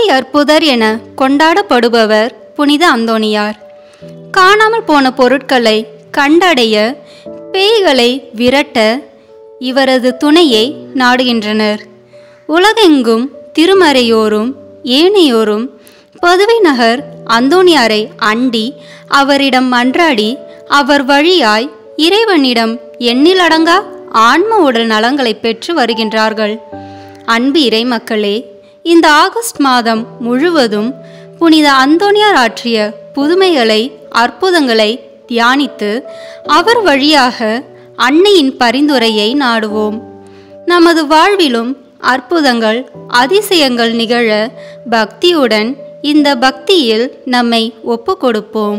அற்புதர் என கொண்டாடப்படுபவர் புனித அந்தோணியார் காணாமல் போன பொருட்களை கண்டடைய பேய்களை விரட்ட இவரது துணையை நாடுகின்றனர் உலகெங்கும் திருமறையோரும் ஏனையோரும் பதுவை நகர் அந்தோணியாரை அண்டி அவரிடம் மன்றாடி அவர் வழியாய் இறைவனிடம் எண்ணிலடங்கா ஆன்ம உடல் நலங்களை பெற்று வருகின்றார்கள் அன்பு இறை மக்களே இந்த ஆகஸ்ட் மாதம் முழுவதும் புனித அந்தோணியார் ஆற்றிய புதுமைகளை அற்புதங்களை தியானித்து அவர் வழியாக அன்னையின் பரிந்துரையை நாடுவோம் நமது வாழ்விலும் அற்புதங்கள் அதிசயங்கள் நிகழ பக்தியுடன் இந்த பக்தியில் நம்மை ஒப்புக் கொடுப்போம்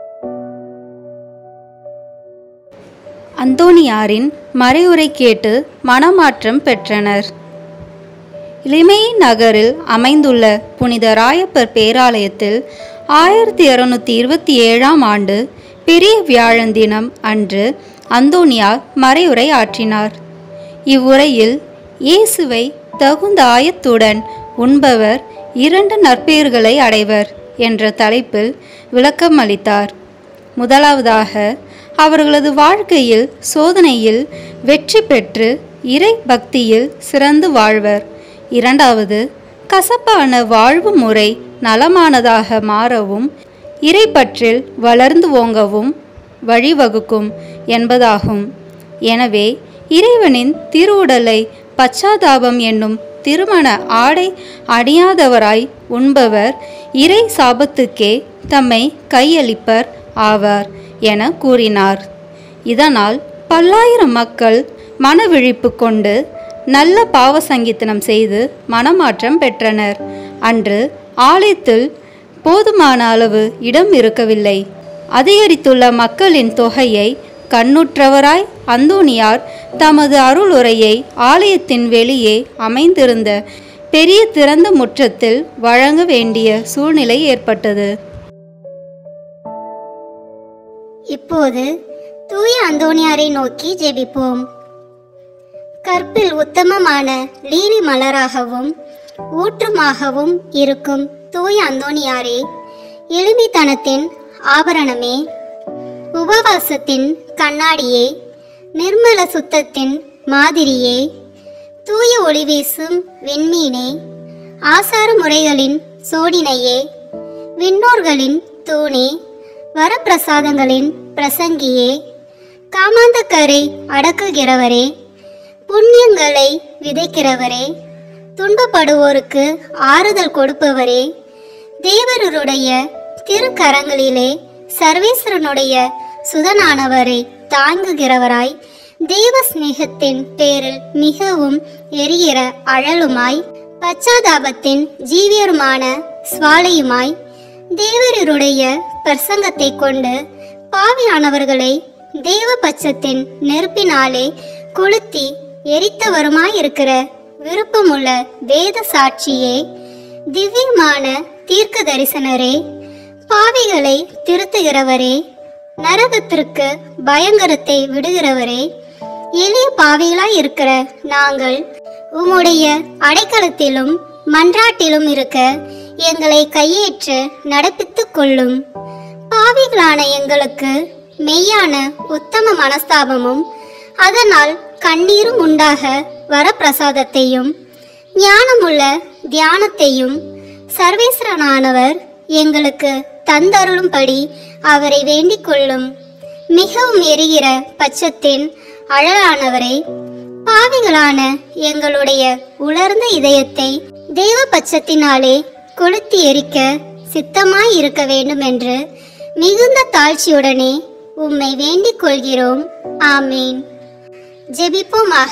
அந்தோணியாரின் மறைவுரை கேட்டு மனமாற்றம் பெற்றனர் லிமெய் நகரில் அமைந்துள்ள புனித ராயப்பர் பேராலயத்தில் ஆயிரத்தி இருநூத்தி இருபத்தி ஏழாம் ஆண்டு பெரிய வியாழன் தினம் அன்று அந்தோணியார் மறைவுரை ஆற்றினார் இவ்வுரையில் இயேசுவை தகுந்த ஆயத்துடன் உண்பவர் இரண்டு நற்பெயர்களை அடைவர் என்ற தலைப்பில் விளக்கம் அளித்தார் முதலாவதாக அவர்களது வாழ்க்கையில் சோதனையில் வெற்றி பெற்று இறை பக்தியில் சிறந்து வாழ்வர் இரண்டாவது கசப்பான வாழ்வு முறை நலமானதாக மாறவும் இறைப்பற்றில் வளர்ந்து ஓங்கவும் வழிவகுக்கும் என்பதாகும் எனவே இறைவனின் திருவுடலை பச்சாதாபம் என்னும் திருமண ஆடை அணியாதவராய் உண்பவர் இறை சாபத்துக்கே தம்மை கையளிப்பர் ஆவார் என கூறினார் இதனால் பல்லாயிரம் மக்கள் மனவிழிப்பு கொண்டு நல்ல பாவ சங்கீதனம் செய்து மனமாற்றம் பெற்றனர் அன்று ஆலயத்தில் போதுமான அளவு இடம் இருக்கவில்லை அதிகரித்துள்ள மக்களின் தொகையை கண்ணுற்றவராய் அந்தோணியார் தமது அருளுரையை ஆலயத்தின் வெளியே அமைந்திருந்த பெரிய திறந்த முற்றத்தில் வழங்க வேண்டிய சூழ்நிலை ஏற்பட்டது இப்போது தூய அந்தோணியாரை நோக்கி ஜெபிப்போம் கற்பில் உத்தமமான லீலி மலராகவும் ஊற்றுமாகவும் இருக்கும் தூய அந்தோணியாரே எளிமைத்தனத்தின் ஆபரணமே உபவாசத்தின் கண்ணாடியே நிர்மல சுத்தத்தின் மாதிரியே தூய ஒளி வீசும் விண்மீனே ஆசார முறைகளின் சோடினையே விண்ணோர்களின் தூணே வரப்பிரசாதங்களின் பிரசங்கியே காமாந்தக்கரை அடக்குகிறவரே புண்ணியங்களை விதைக்கிறவரே துன்பப்படுவோருக்கு ஆறுதல் கொடுப்பவரே தேவருடைய திருக்கரங்களிலே சர்வேஸ்வரனுடைய சுதனானவரை தாங்குகிறவராய் தேவ சிநேகத்தின் பேரில் மிகவும் எரிகிற அழலுமாய் பச்சாதாபத்தின் ஜீவியருமான சுவாலையுமாய் தேவருடைய பிரசங்கத்தை கொண்டு பாவியானவர்களை தேவ பட்சத்தின் நெருப்பினாலே கொளுத்தி எரித்தவருமாயிருக்கிற விருப்பமுள்ள வேத சாட்சியே திவ்யமான தீர்க்க தரிசனரே பாவிகளை திருத்துகிறவரே நரகத்திற்கு பயங்கரத்தை விடுகிறவரே எளிய பாவிகளாய் இருக்கிற நாங்கள் உம்முடைய அடைக்கலத்திலும் மன்றாட்டிலும் இருக்க எங்களை கையேற்று நடப்பித்துக் கொள்ளும் பாவிகளான எங்களுக்கு மெய்யான உத்தம மனஸ்தாபமும் அதனால் கண்ணீரும் உண்டாக வரப்பிரசாதத்தையும் ஞானமுள்ள தியானத்தையும் சர்வேஸ்வரனானவர் எங்களுக்கு தந்தருளும்படி அவரை வேண்டிக் கொள்ளும் மிகவும் எரிகிற பட்சத்தின் அழலானவரை பாவிகளான எங்களுடைய உலர்ந்த இதயத்தை தேவ பட்சத்தினாலே கொளுத்தி எரிக்க சித்தமாய் இருக்க வேண்டும் என்று மிகுந்த தாழ்ச்சியுடனே உம்மை வேண்டிக் கொள்கிறோம் ஆமீன் ஜெபிப்போமாக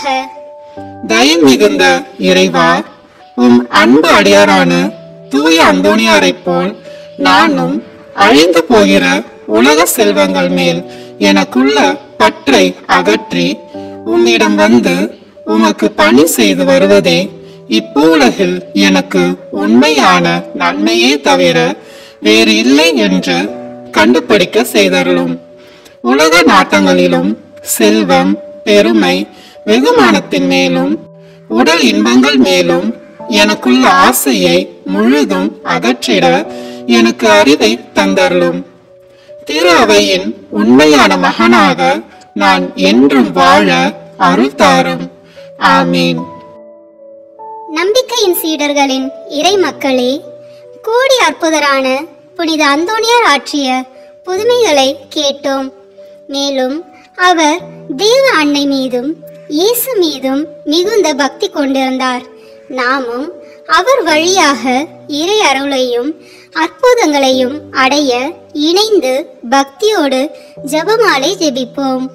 தயை மிகுந்த இறைவா உம் அன்பு அடியாரான தூய அந்தோணியாரைப் போல் நானும் அழிந்து போகிற உலக செல்வங்கள் மேல் எனக்குள்ள பற்றை அகற்றி உம்மிடம் வந்து உமக்கு பணி செய்து வருவதே இப்பூலகில் எனக்கு உண்மையான நன்மையே தவிர வேறு இல்லை என்று கண்டுபிடிக்க செய்தருளும் உலக நாட்டங்களிலும் செல்வம் பெருமை வெகுமானத்தின் மேலும் உடல் இன்பங்கள் மேலும் எனக்குள்ள ஆசையை முழுதும் அகற்றிட எனக்கு அறிவை தந்தருளும் திரு அவையின் உண்மையான மகனாக நான் என்றும் வாழ அருள் தாரும் ஆமீன் நம்பிக்கையின் சீடர்களின் இறை மக்களே கோடி அற்புதரான புனித அந்தோணியார் ஆற்றிய புதுமைகளை கேட்டோம் மேலும் அவர் தேவ அன்னை மீதும் இயேசு மீதும் மிகுந்த பக்தி கொண்டிருந்தார் நாமும் அவர் வழியாக இறை அருளையும் அற்புதங்களையும் அடைய இணைந்து பக்தியோடு ஜெபமாலை ஜெபிப்போம்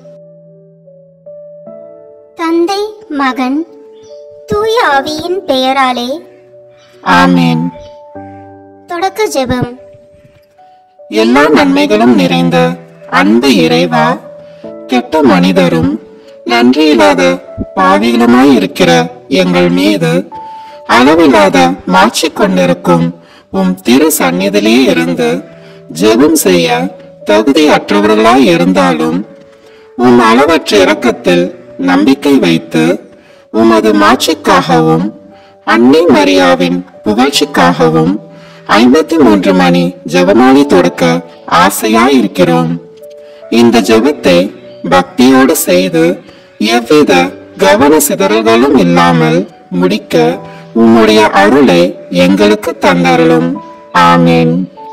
தந்தை மகன் தூய ஆவியின் பெயராலே ஆமீன் தொடக்க ஜெபம் எல்லா நன்மைகளும் நிறைந்த அன்பு இறைவா கெட்ட மனிதரும் நன்றியில்லாத பாவிகளுமாய் இருக்கிற எங்கள் மீது அளவில்லாத மாட்சி கொண்டிருக்கும் உம் திரு சந்நிதியிலே இருந்து ஜெபம் செய்ய தகுதியற்றவர்களாய் இருந்தாலும் உம் அளவற்ற இரக்கத்தில் நம்பிக்கை வைத்து உமது மாட்சிக்காகவும் அன்னை மரியாவின் புகழ்ச்சிக்காகவும் ஐம்பத்தி மூன்று மணி ஜெபமாலை தொடுக்க ஆசையாய் இருக்கிறோம் இந்த ஜெபத்தை பக்தியோடு செய்து எவ்வித கவன சிதறல்களும் இல்லாமல் முடிக்க உம்முடைய அருளை எங்களுக்கு தந்தருளும் ஆமீன்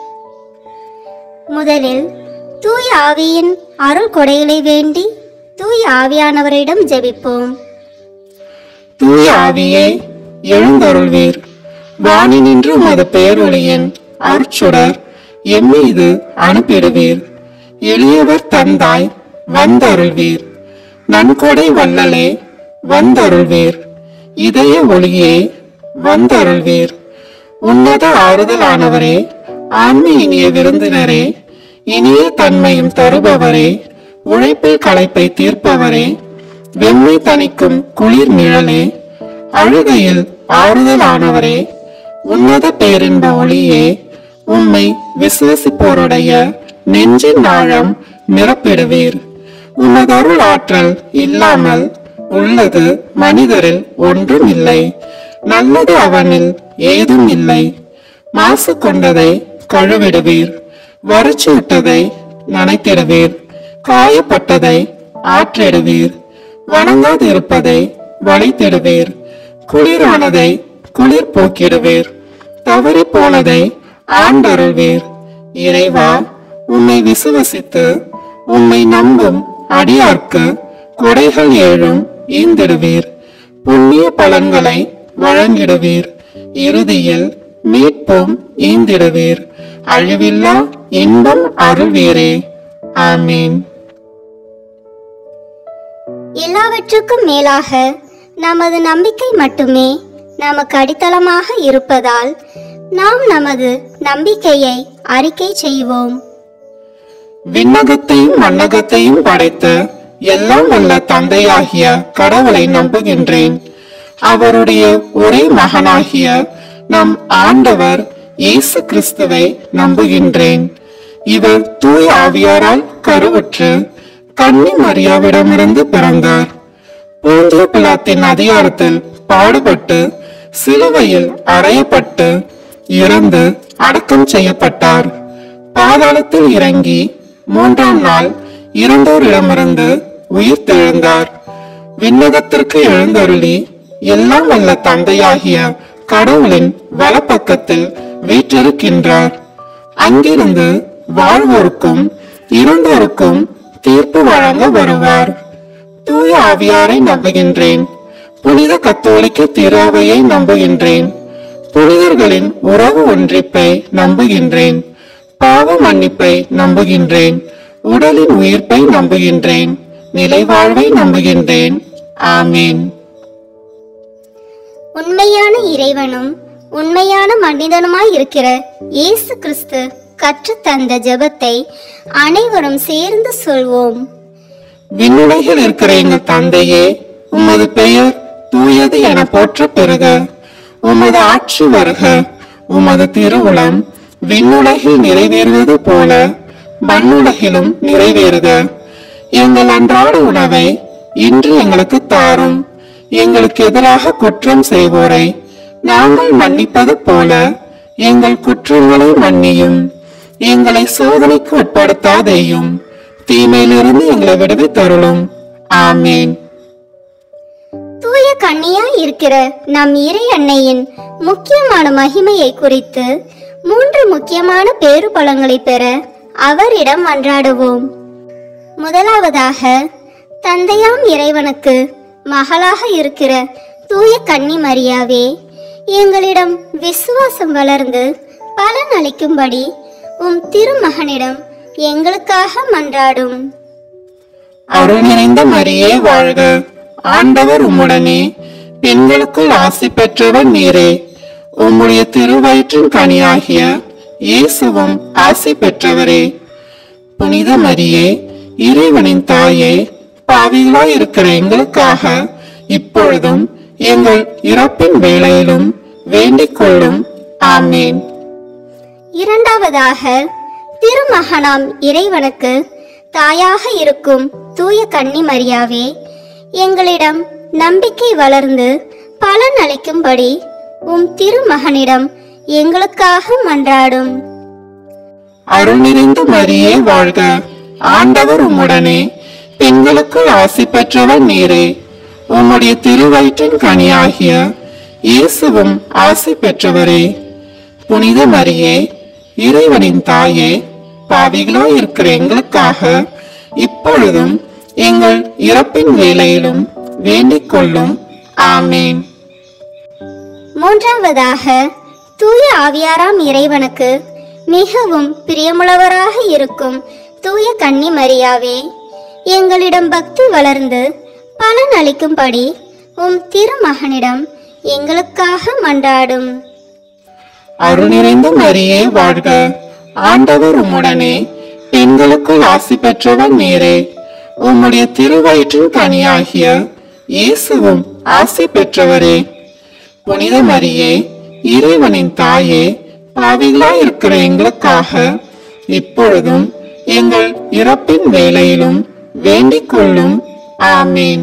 முதலில் தூய ஆவியின் அருள் கொடைகளை வேண்டி தூய ஆவியானவரிடம் ஜெபிப்போம் தூய ஆவியே எழுந்தருள்வீர் வானினின்று உமது பேரொளியின் அருட்சுடர் எம் மீது அனுப்பிடுவீர் எளியவர் தந்தாய் வந்தருள்வீர் நன்கொடை வல்லலே வந்தருள்வீர் இதய ஒளியே வந்தருள்வீர் உன்னத ஆறுதலானவரே ஆன்ம இனிய விருந்தினரே இனிய தன்மையும் தருபவரே உழைப்பில் களைப்பை தீர்ப்பவரே வெம்மை தணிக்கும் குளிர் நிழலே அழுகையில் ஆறுதலானவரே உன்னத பேரின்ப ஒளியே உம்மை விசுவசிப்போருடைய நெஞ்சின் ஆழம் நிரப்பிடுவீர் உமது அருள் ஆற்றல் இல்லாமல் உள்ளது மனிதரில் ஒன்றும் இல்லை நல்லது அவனில் ஏதும் இல்லை மாசு கொண்டதை கழுவிடுவீர் வறட்சி விட்டதை நனைத்திடுவீர் காயப்பட்டதை ஆற்றிடுவீர் வணங்காதிருப்பதை வளைத்திடுவீர் குளிரானதை குளிர் போக்கிடுவீர் தவறி போனதை ஆண்டருள்வீர் இறைவா உம்மை விசுவசித்து உம்மை நம்பும் அடியார்க்கு கொடைகள் ஏழும் ஈந்திடுவீர் புண்ணிய பலன்களை வழங்கிடுவீர் இறுதியில் மீட்பும் ஈந்திடுவீர் அழிவில்லா இன்பம் அருள்வீரே ஆமீன் எல்லாவற்றுக்கும் மேலாக நமது நம்பிக்கை மட்டுமே நமக்கு அடித்தளமாக இருப்பதால் நாம் நமது நம்பிக்கையை அறிக்கை செய்வோம் விண்ணகத்தையும் மண்ணகத்தையும் படைத்த எல்லாம் வல்ல தந்தையாகிய கடவுளை நம்புகின்றேன் அவருடைய ஒரே மகனாகிய நம் ஆண்டவர் இயேசு கிறிஸ்துவை நம்புகின்றேன் இவர் தூய் ஆவியாரால் கருவுற்று கன்னி மரியாவிடமிருந்து பிறந்தார் பூந்திய பிலாத்தின் அதிகாரத்தில் பாடுபட்டு சிலுவையில் அறையப்பட்டு இறந்து அடக்கம் செய்யப்பட்டார் பாதாளத்தில் இறங்கி மூன்றாம் நாள் இறந்தோரிடமிருந்து உயிர் தெழுந்தார் விண்ணகத்திற்கு எழுந்தருளி எல்லாம் வல்ல தந்தையாகிய கடவுளின் வலப்பக்கத்தில் வீற்றிருக்கின்றார் அங்கிருந்து வாழ்வோருக்கும் இருந்தோருக்கும் தீர்ப்பு வழங்க வருவார் தூய ஆவியாரை நம்புகின்றேன் புனித கத்தோலிக்க திராவையை நம்புகின்றேன் புனிதர்களின் உறவு ஒன்றிப்பை நம்புகின்றேன் பாவ மன்னிப்பை நம்புகின்றேன் உடலின் உயிர்ப்பை நம்புகின்றேன் நிலைவாழ்வை நம்புகின்றேன் ஆமீன் உண்மையான இறைவனும் உண்மையான மனிதனுமாய் இருக்கிற இயேசு கிறிஸ்து கற்றுத்தந்த ஜெபத்தை அனைவரும் சேர்ந்து சொல்வோம் விண்ணுலகில் இருக்கிற எங்கள் தந்தையே உமது பெயர் தூயது என போற்ற பெறுக உமது ஆட்சி வருக உமது திருவுளம் விண்ணுலகில் நிறைவேறுவது போல மண்ணுலகிலும் நிறைவேறுக எங்கள் அன்றாட உணவை இன்று எங்களுக்கு தாரும் எங்களுக்கு எதிராக குற்றம் செய்வோரை நாங்கள் மன்னிப்பது போல எங்கள் குற்றங்களை மன்னியும் எங்களை சோதனைக்கு உட்படுத்தாதேயும் தீமையிலிருந்து எங்களை விடுவித்தருளும் ஆமேன் தூய கன்னியாய் இருக்கிற நம் இறை அன்னையின் முக்கியமான மகிமையை குறித்து மூன்று முக்கியமான பேறு பலங்களை பெற அவரிடம் மன்றாடுவோம் முதலாவதாக தந்தையாம் இறைவனுக்கு மகளாக இருக்கிற தூய கன்னி மரியாவே எங்களிடம் விசுவாசம் வளர்ந்து பலன் அளிக்கும்படி உம் திருமகனிடம் எங்களுக்காக மன்றாடும் அருள் நிறைந்த மரியே வாழ்க ஆண்டவர் உம்முடனே பெண்களுக்குள் ஆசி பெற்றவர் நீரே உம்முடைய திருவயிற்றின் கனியாகிய இயேசுவும் ஆசி பெற்றவரே புனித மரியே இறைவனின் தாயே பாவிகளாய் இருக்கிற எங்களுக்காக இப்பொழுதும் எங்கள் இறப்பின் வேளையிலும் வேண்டிக் கொள்ளும் ஆமேன் இரண்டாவதாக திருமகனாம் இறைவனுக்கு தாயாக இருக்கும் தூய கன்னி மரியாவே எங்களிடம் நம்பிக்கை வளர்ந்து பலன் அளிக்கும்படி உம் திருமகனிடம் எங்களுக்காக மன்றாடும் அருள் நிறைந்த மரியே வாழ்க ஆண்டவர் உம்முடனே பெண்களுக்குள் ஆசி பெற்றவர் நீரே உம்முடைய திருவயிற்றின் கனியாகிய இயேசுவும் ஆசி பெற்றவரே புனித மரியே இறைவனின் தாயே பாவிகளாய் இருக்கிற எங்களுக்காக இப்பொழுதும் எங்கள் இறப்பின் வேளையிலும் வேண்டிக் கொள்ளும் ஆமேன் மூன்றாவதாக தூய ஆவியாராம் இறைவனுக்கு மிகவும் பிரியமுள்ளவராக இருக்கும் தூய கன்னி மரியாவே எங்களிடம் பக்தி வளர்ந்து பலன் அளிக்கும்படி உம் திருமகனிடம் எங்களுக்காக மன்றாடும் அருள் நிறைந்த மரியே வாழ்க ஆண்டவர் உம்முடனே பெண்களுக்குள் ஆசி பெற்றவர் நீரே உம்முடைய திருவயிற்றின் கனியாகிய இயேசுவும் ஆசி பெற்றவரே புனித மரியே இறைவனின் தாயே பாவிகளாய் இருக்கிற எங்களுக்காக இப்பொழுதும் எங்கள் இறப்பின் வேளையிலும் வேண்டிக் கொள்ளும் ஆமேன்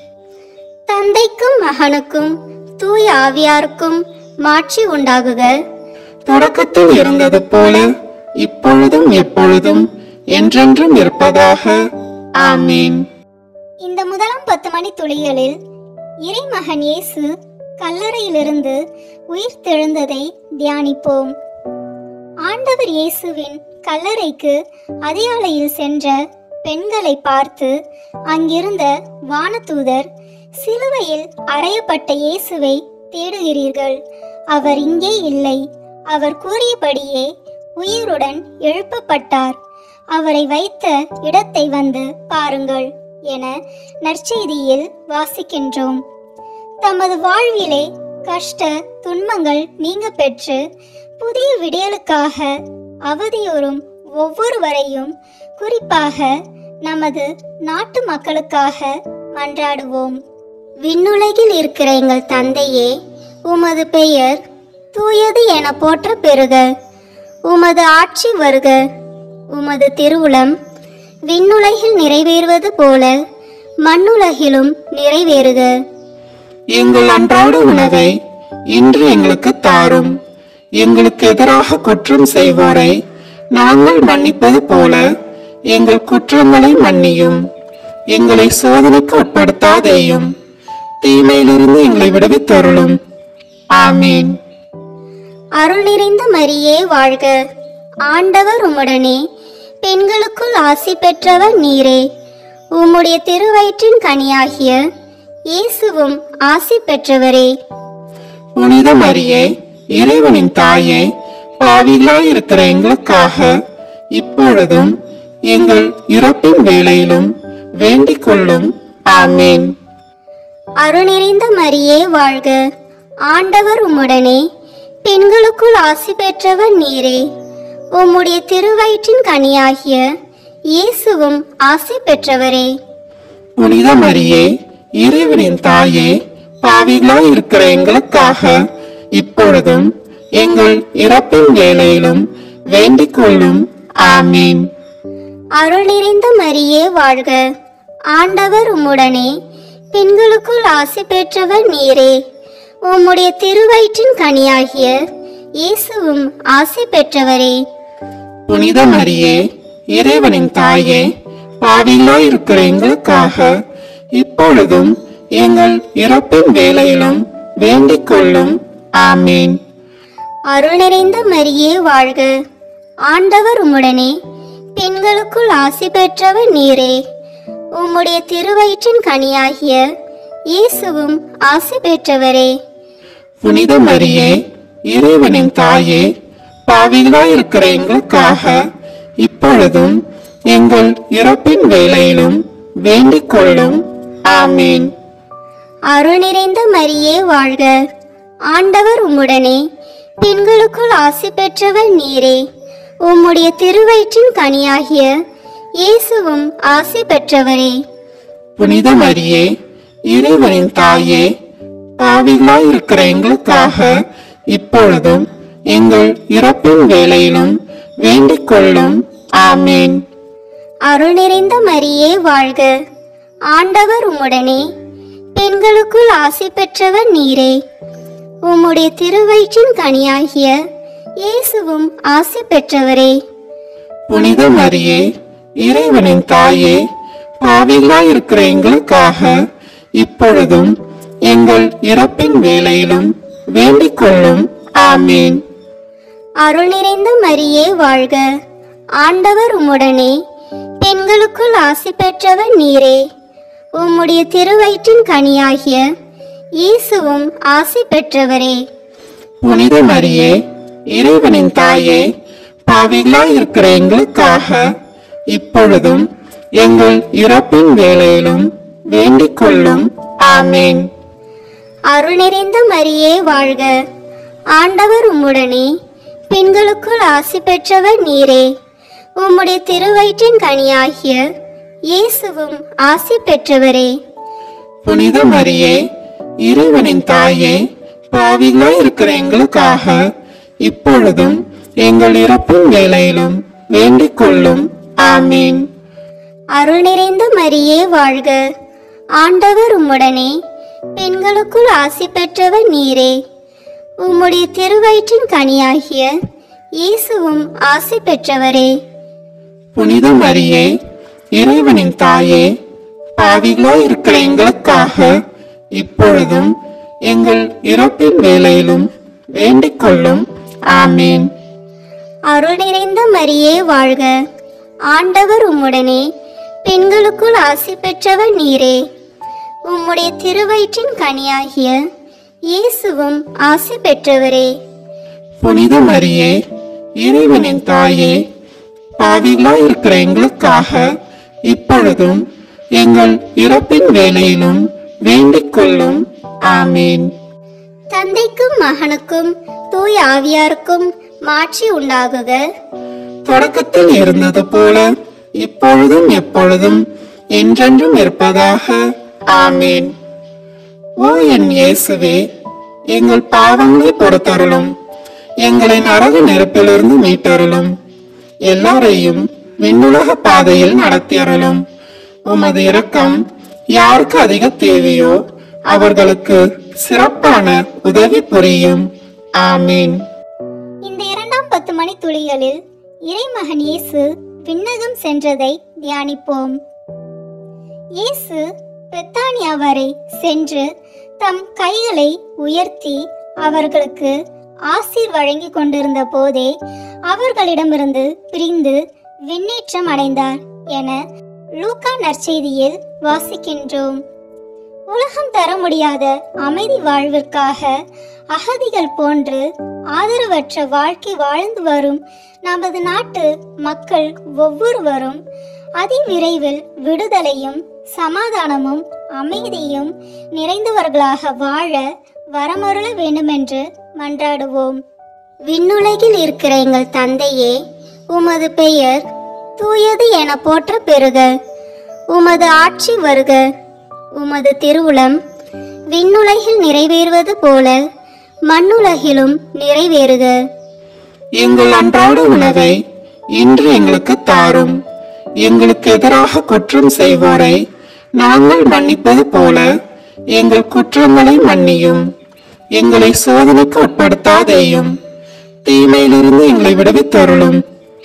தந்தைக்கும் மகனுக்கும் தூய ஆவியாருக்கும் மாட்சி உண்டாகுக தொடக்கத்தில் இருந்தது போல இப்பொழுதும் எப்பொழுதும் என்றென்றும் இருப்பதாக ஆமீன் இந்த முதலாம் பத்து மணி துளிகளில் இறைமகன் இயேசு கல்லறையிலிருந்து உயிர் தெழுந்ததை தியானிப்போம் ஆண்டவர் இயேசுவின் கல்லறைக்கு அதிகாலையில் சென்ற பெண்களை பார்த்து அங்கிருந்த வானதூதர் சிலுவையில் அறையப்பட்ட இயேசுவை தேடுகிறீர்கள் அவர் இங்கே இல்லை அவர் கூறியபடியே உயிருடன் எழுப்பப்பட்டார் அவரை வைத்த இடத்தை வந்து பாருங்கள் என நற்செய்தியில் வாசிக்கின்றோம் தமது வாழ்விலே கஷ்ட துன்பங்கள் நீங்க பெற்று புதிய விடியலுக்காக அவதியோரும் ஒவ்வொருவரையும் குறிப்பாக நமது நாட்டு மக்களுக்காக மன்றாடுவோம் விண்ணுலகில் இருக்கிற எங்கள் தந்தையே உமது பெயர் தூயது என போற்ற பெறுக உமது ஆட்சி வருக உமது திருவுளம் விண்ணுலகில் நிறைவேறுவது போல மண்ணுலகிலும் நிறைவேறுக எங்கள் அன்றாட உணவை இன்று எங்களுக்கு தாரும் எங்களுக்கு எதிராக குற்றம் செய்வோரை நாங்கள் மன்னிப்பது போல எங்கள் குற்றங்களை மன்னியும் எங்களை சோதனைக்கு உட்படுத்தாதேயும் தீமையிலிருந்து எங்களை விடுவித்தருளும் ஆமீன் அருள் நிறைந்த மரியே வாழ்க ஆண்டவர் உம்முடனே பெண்களுக்குள் ஆசி பெற்றவர் நீரே உம்முடைய திருவயிற்றின் கனியாகிய இயேசுவும் ஆசி பெற்றவரே புனித மரியே இறைவனின் தாயே பாவிகளாய் இருக்கிற எங்களுக்காக இப்பொழுதும் எங்கள் இறப்பின் வேளையிலும் வேண்டிக் கொள்ளும் ஆமீன் அருள் நிறைந்த மரியே வாழ்க ஆண்டவர் உம்முடனே பெண்களுக்குள் ஆசி பெற்றவர் நீரே உம்முடைய திருவயிற்றின் கனியாகிய இயேசுவும் ஆசி பெற்றவரே புனித மரியே இறைவனின் தாயே பாவிகளாய் இருக்கிற எங்களுக்காக இப்பொழுதும் எங்கள் இறப்பின் வேளையிலும் வேண்டிக் கொள்ளும் ஆமீன் அருள் நிறைந்த மரியே வாழ்க ஆண்டவர் உம்முடனே பெண்களுக்குள் ஆசி பெற்றவர் நீரே உம்முடைய திருவயிற்றின் கனியாகிய இயேசுவும் ஆசி பெற்றவரே புனித மரியே இறைவனின் தாயே பாவிகளாய் இருக்கிற எங்களுக்காக இப்பொழுதும் எங்கள் இறப்பின் வேளையிலும் வேண்டிக் கொள்ளும் ஆமீன் அருள் நிறைந்த மரியே வாழ்க ஆண்டவர் உம்முடனே பெண்களுக்குள் ஆசி பெற்றவர் நீரே உம்முடைய திருவயிற்றின் கனியாகிய இயேசுவும் ஆசி பெற்றவரே புனித மரியே இறைவனின் தாயே பாவிகளாய் இருக்கிற எங்களுக்காக இப்பொழுதும் எங்கள் இறப்பின் வேளையிலும் வேண்டிக் கொள்ளும் ஆமீன் அருள் நிறைந்த மரியே வாழ்க ஆண்டவர் உம்முடனே பெண்களுக்குள் ஆசி பெற்றவர் நீரே உம்முடைய திருவயிற்றின் கனியாகிய இயேசுவும் ஆசி பெற்றவரே புனித மரியே இறைவனின் தாயே பாவிகளாய் இருக்கிற எங்களுக்காக இப்பொழுதும் எங்கள் இறப்பின் வேளையிலும் வேண்டிக் கொள்ளும் ஆமீன் அருள் நிறைந்த மரியே வாழ்க ஆண்டவர் உம்முடனே பெண்களுக்குள் ஆசி பெற்றவர் நீரே உம்முடைய திருவயிற்றின் கனியாகிய இயேசுவும் ஆசி பெற்றவரே புனித மரியே இறைவனின் தாயே பாவிகளாய் இருக்கிற எங்களுக்காக இப்பொழுதும் எங்கள் இறப்பின் வேளையிலும் வேண்டிக் கொள்ளும் ஆமீன் அருள் நிறைந்த மரியே வாழ்க ஆண்டவர் உம்முடனே பெண்களுக்குள் ஆசி பெற்றவர் நீரே உம்முடைய திருவயிற்றின் கனியாகிய இயேசுவும் ஆசி பெற்றவரே புனித மரியே இறைவனின் தாயே பாவிகளாய் இருக்கிற எங்களுக்காக இப்பொழுதும் எங்கள் இறப்பின் வேளையிலும் வேண்டிக் கொள்ளும் ஆமீன் அருள் நிறைந்த மரியே வாழ்க ஆண்டவர் உம்முடனே பெண்களுக்குள் ஆசி பெற்றவர் நீரே உம்முடைய திருவயிற்றின் கனியாகிய இயேசுவும் ஆசி பெற்றவரே புனித மரியே இறைவனின் தாயே பாவிகளாய் இருக்கிற எங்களுக்காக இப்பொழுதும் எங்கள் இறப்பின் வேளையிலும் வேண்டிக் கொள்ளும் ஆமீன் அருள் நிறைந்த மரியே வாழ்க ஆண்டவர் உம்முடனே பெண்களுக்குள் ஆசி பெற்றவர் நீரே உம்முடைய திருவயிற்றின் கனியாகிய இயேசுவும் ஆசி பெற்றவரே புனித மரியே இறைவனின் தாயே பாவிகளாய் இருக்கிற எங்களுக்காக இப்பொழுதும் எங்கள் இறப்பின் வேளையிலும் வேண்டிக் கொள்ளும் ஆமீன் அருள் நிறைந்த மரியே வாழ்க ஆண்டவர் உம்முடனே பெண்களுக்குள் ஆசி பெற்றவர் நீரே உம்முடைய திருவயிற்றின் கனியாகிய இயேசுவும் ஆசி பெற்றவரே புனித மரியே இறைவனின் தாயே பாவிகளாய் இருக்கிற எங்களுக்காக இப்பொழுதும் எங்கள் இறப்பின் வேளையிலும் வேண்டிக் கொள்ளும் ஆமீன் தந்தைக்கும் மகனுக்கும் தூய் ஆவியாருக்கும் மாட்சி உண்டாகுக தொடக்கத்தில் இருந்தது போல இப்பொழுதும் எப்பொழுதும் என்றென்றும் இருப்பதாக ஆமீன் ஓ என் இயேசுவே எங்கள் பாவங்களை பொறுத்தருளும் எங்களை நரக நெருப்பிலிருந்து மீட்டருளும் எல்லாரையும் விண்ணுலக பாதையில் நடத்தியருளும் உமது இரக்கம் யாருக்கு அதிக தேவையோ அவர்களுக்கு சிறப்பான உதவி புரியும் ஆமீன் இந்த இரண்டாம் பத்து மணி துளிகளில் இறைமகன் இயேசு விண்ணகம் சென்றதை தியானிப்போம் இயேசு பெத்தானியா வரை சென்று தம் கைகளை உயர்த்தி அவர்களுக்கு ஆசீர் வழங்கி கொண்டிருந்த போதே அவர்களிடமிருந்து பிரிந்து விண்ணேற்றம் அடைந்தார் என லூக்கா நற்செய்தியில் வாசிக்கின்றோம் உலகம் தர முடியாத அமைதி வாழ்விற்காக அகதிகள் போன்று ஆதரவற்ற வாழ்க்கை வாழ்ந்து வரும் நமது நாட்டு மக்கள் ஒவ்வொருவரும் அதிவிரைவில் விடுதலையும் சமாதானமும் அமைதியும் நிறைந்தவர்களாக வாழ வரமருள வேண்டுமென்று மன்றாடுவோம் விண்ணுலகில் இருக்கிற எங்கள் தந்தையே உமது பெயர் தூயது என போற்ற பெறுக உமது ஆட்சி வருக உமது திருவுளம் விண்ணுலகில் நிறைவேறுவது போல மண்ணுலகிலும் நிறைவேறுக எங்கள் அன்றாட உணவை இன்று எங்களுக்கு தாரும் எங்களுக்கு எதிராக குற்றம் செய்வோரை நாங்கள் மன்னிப்பது போல எங்கள் குற்றங்களை மன்னியும் எங்களை சோதனைக்கு உட்படுத்தாதேயும் தீமையிலிருந்து எங்களை விடுவித்தருளும்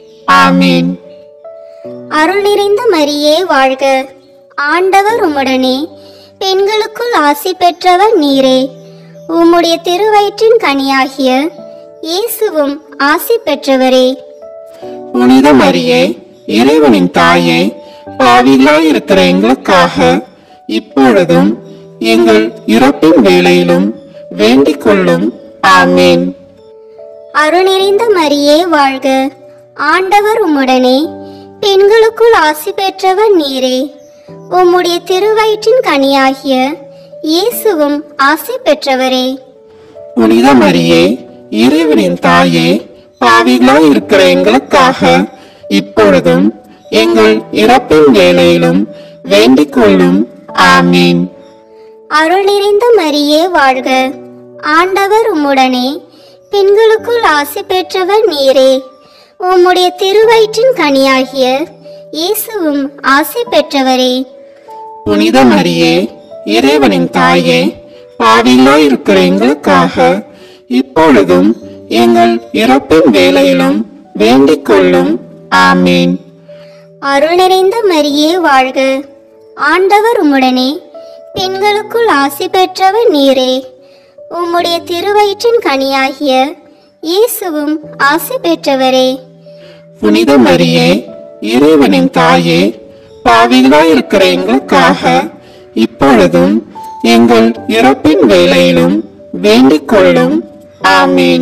ஆமீன் அருள் நிறைந்த மரியே வாழ்க ஆண்டவர் உம்முடனே பெண்களுக்குள் ஆசி பெற்றவர் நீரே உம்முடைய திருவயிற்றின் கனியாகிய இயேசுவும் ஆசி பெற்றவரே புனித மரியே இறைவனின் தாயே பாவிகளாய் இருக்கிற எங்களுக்காக இப்பொழுதும் எங்கள் இறப்பின் வேளையிலும் வேண்டிக் கொள்ளும் ஆமீன் அருள் நிறைந்த மரியே வாழ்க ஆண்டவர் உம்முடனே பெண்களுக்குள் ஆசி பெற்றவர் நீரே உம்முடைய திருவயிற்றின் கனியாகிய இயேசுவும் ஆசி பெற்றவரே புனித மரியே இறைவனின் தாயே பாவிகளாய் இருக்கிற எங்களுக்காக இப்பொழுதும் எங்கள் இறப்பின் வேளையிலும் வேண்டிக் கொள்ளும் ஆமீன் அருள் நிறைந்த மரியே வாழ்க ஆண்டவர் உம்முடனே பெண்களுக்குள் ஆசி பெற்றவர் நீரே உம்முடைய திருவயிற்றின் கனியாகிய இயேசுவும் ஆசி பெற்றவரே புனித மரியே இறைவனின் தாயே பாவிகளாய் இருக்கிற எங்களுக்காக இப்பொழுதும் எங்கள் இறப்பின் வேளையிலும் வேண்டிக் கொள்ளும் ஆமீன் அருள் நிறைந்த மரியே வாழ்க ஆண்டவர் உம்முடனே பெண்களுக்குள் ஆசி பெற்றவர் நீரே உம்முடைய திருவயிற்றின் கனியாகிய இயேசுவும் ஆசி பெற்றவரே புனித மரியே இறைவனின் தாயே பாவிகளாய் இருக்கிற எங்களுக்காக இப்பொழுதும் எங்கள் இறப்பின் வேளையிலும் வேண்டிக் கொள்ளும் ஆமீன்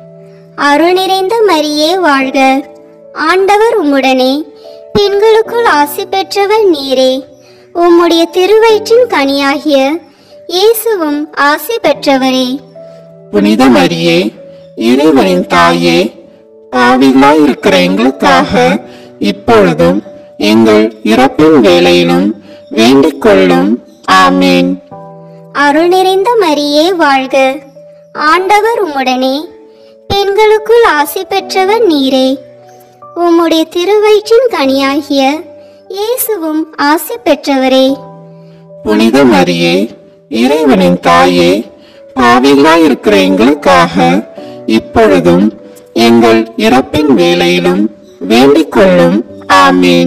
அருள் நிறைந்த மரியே வாழ்க ஆண்டவர் உம்முடனே பெண்களுக்குள் ஆசி பெற்றவர் நீரே உம்முடைய திருவயிற்றின் கனியாகிய இயேசுவும் ஆசி பெற்றவரே புனித மரியே இறைவனின் தாயே பாவிகளாய் இருக்கிற எங்களுக்காக இப்பொழுதும் எங்கள் இறப்பின் வேளையிலும் வேண்டிக் கொள்ளும் ஆமீன் அருள் நிறைந்த மரியே வாழ்க ஆண்டவர் உம்முடனே பெண்களுக்குள் ஆசி பெற்றவர் நீரே உம்முடைய திருவயிற்றின் கனியாகிய இயேசுவும் ஆசி பெற்றவரே புனித மரியே இறைவனின் தாயே பாவிகளாய் இருக்கிற எங்களுக்காக இப்பொழுதும் எங்கள் இறப்பின் வேளையிலும் வேண்டிக் கொள்ளும் ஆமீன்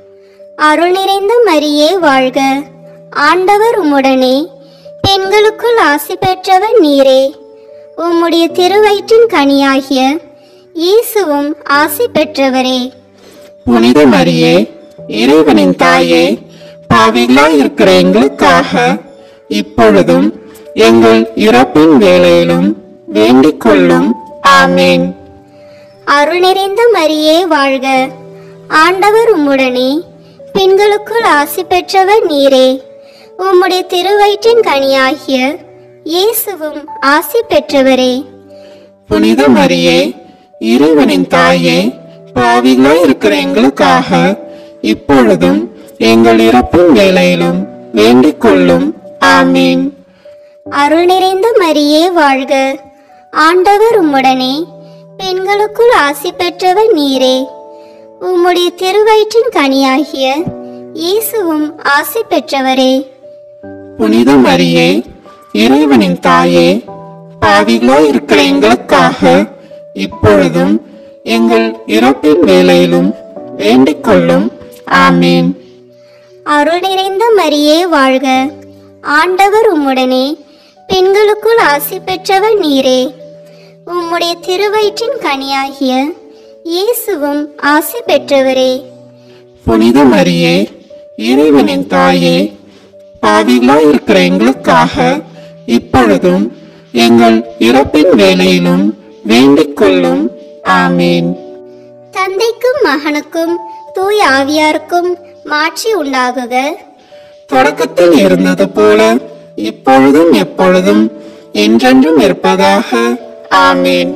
அருள் நிறைந்த மரியே வாழ்க ஆண்டவர் உம்முடனே பெண்களுக்குள் ஆசி பெற்றவர் நீரே உம்முடைய திருவயிற்றின் கனியாகிய இயேசுவும் ஆசி பெற்றவரே புனித மரியே இறைவனின் தாயே பாவிகளாய் இருக்கிற எங்களுக்காக இப்பொழுதும் எங்கள் இறப்பின் வேளையிலும் வேண்டிக் கொள்ளும் ஆமீன் அருள் நிறைந்த மரியே வாழ்க ஆண்டவர் உம்முடனே பெண்களுக்குள் ஆசி பெற்றவர் நீரே உம்முடைய திருவயிற்றின் கனியாகிய இயேசுவும் ஆசி பெற்றவரே புனித மரியே இறைவனின் தாயே பாவிகளாய் இருக்கிற எங்களுக்காக இப்பொழுதும் எங்கள் இறப்பின் வேளையிலும் வேண்டிக் கொள்ளும் ஆமீன் அருள் நிறைந்த மரியே வாழ்க ஆண்டவர் உம்முடனே பெண்களுக்குள் ஆசி பெற்றவர் நீரே உம்முடைய திருவயிற்றின் கனியாகிய இயேசுவும் ஆசி பெற்றவரே புனித மரியே இறைவனின் தாயே பாவிகளாய் இருக்கிற எங்களுக்காக இப்பொழுதும் எங்கள் இறப்பின் வேளையிலும் வேண்டிக் கொள்ளும் ஆமீன் அருள் நிறைந்த மரியே வாழ்க ஆண்டவர் உம்முடனே பெண்களுக்குள் ஆசி பெற்றவர் நீரே உம்முடைய திருவயிற்றின் கனியாகிய இயேசுவும் ஆசி பெற்றவரே புனித மரியே இறைவனின் தாயே பாவிகளாய் இருக்கிற எங்களுக்காக இப்பொழுதும் எங்கள் இறப்பின் வேளையிலும் வேண்டிக் கொள்ளும் ஆமீன் தந்தைக்கும் மகனுக்கும் தூய ஆவியாருக்கும் மாட்சி உண்டாகுக தொடக்கத்தில் இருந்தது போல இப்பொழுதும் எப்பொழுதும் என்றென்றும் இருப்பதாக ஆமீன்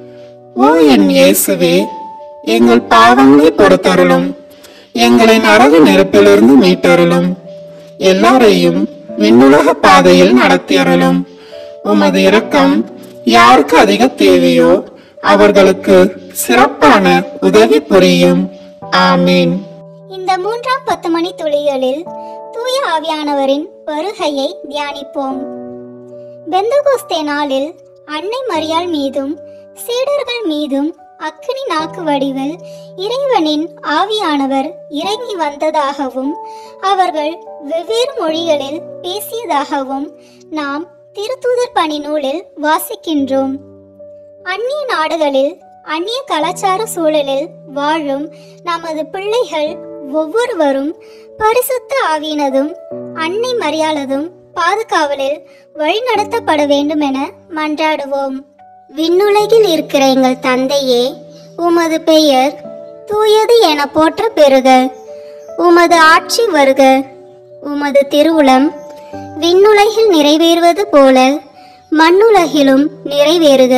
ஓ என் இயேசுவே எங்கள் பாவங்களை பொறுத்தருளும் எங்களை நரக நெருப்பிலிருந்து மீட்டருளும் எல்லாரையும் விண்ணுலக பாதையில் நடத்தியருளும் உமது இரக்கம் யாருக்கு அதிக தேவையோ அவர்களுக்கு சிறப்பான உதவி புரியும் ஆமீன் இந்த மூன்றாம் பத்து மணி துளிகளில் தூய ஆவியானவரின் வருகையை தியானிப்போம் பெந்தகோஸ்தே நாளில் அன்னை மரியாள் மீதும் சீடர்கள் மீதும் அக்கினி நாக்கு வடிவில் இறைவனின் ஆவியானவர் இறங்கி வந்ததாகவும் அவர்கள் வெவ்வேறு மொழிகளில் பேசியதாகவும் நாம் திருத்தூதர் பணி நூலில் வாசிக்கின்றோம் அந்நிய நாடுகளில் அந்நிய கலாச்சார சூழலில் வாழும் நமது பிள்ளைகள் ஒவ்வொருவரும் பரிசுத்த ஆவியினதும் அன்னை மரியாளதும் பாதுகாவலில் வழிநடத்தப்பட வேண்டும் என மன்றாடுவோம் விண்ணுலகில் இருக்கிற எங்கள் தந்தையே உமது பெயர் தூயது என போற்ற பெறுக உமது ஆட்சி வருக உமது திருவுளம் விண்ணுலகில் நிறைவேறுவது போல மண்ணுலகிலும் நிறைவேறுக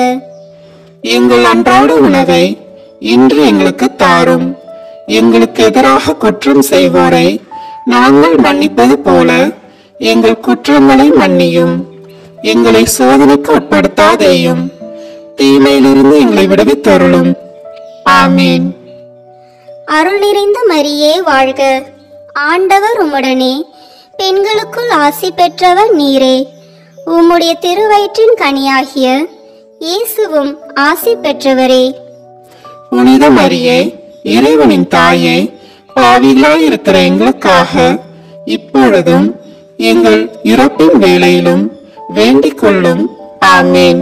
எங்கள் அன்றாட உணவை இன்று எங்களுக்கு தாரும் எங்களுக்கு எதிராக குற்றம் செய்வோரை நாங்கள் மன்னிப்பது போல எங்கள் குற்றங்களை மன்னியும் எங்களை சோதனைக்கு உட்படுத்தாதேயும் தீமையிலிருந்து எங்களை விடுவித்தருளும் ஆமீன் அருள் நிறைந்த மரியே வாழ்க ஆண்டவர் உம்முடனே பெண்களுக்குள் ஆசி பெற்றவர் நீரே உம்முடைய திருவயிற்றின் கனியாகிய இயேசுவும் ஆசி பெற்றவரே புனித மரியே இறைவனின் தாயே பாவிகளாய் இருக்கிற எங்களுக்காக இப்பொழுதும் எங்கள் இறப்பின் வேளையிலும் வேண்டிக் கொள்ளும் ஆமீன்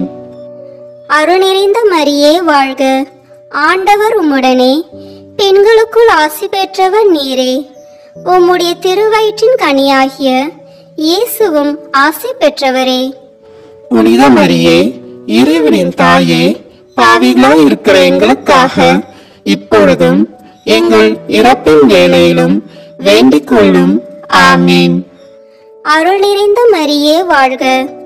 அருள் நிறைந்த மரியே வாழ்க ஆண்டவர் உம்முடனே பெண்களுக்குள் ஆசி பெற்றவர் நீரே உம்முடைய திருவயிற்றின் கனியாகிய இயேசுவும் ஆசி பெற்றவரே புனித மரியே இறைவனின் தாயே பாவிகளாய் இருக்கிற எங்களுக்காக இப்பொழுதும் எங்கள் இறப்பின் வேளையிலும் வேண்டிக் கொள்ளும் ஆமீன் அருள் நிறைந்த மரியே வாழ்க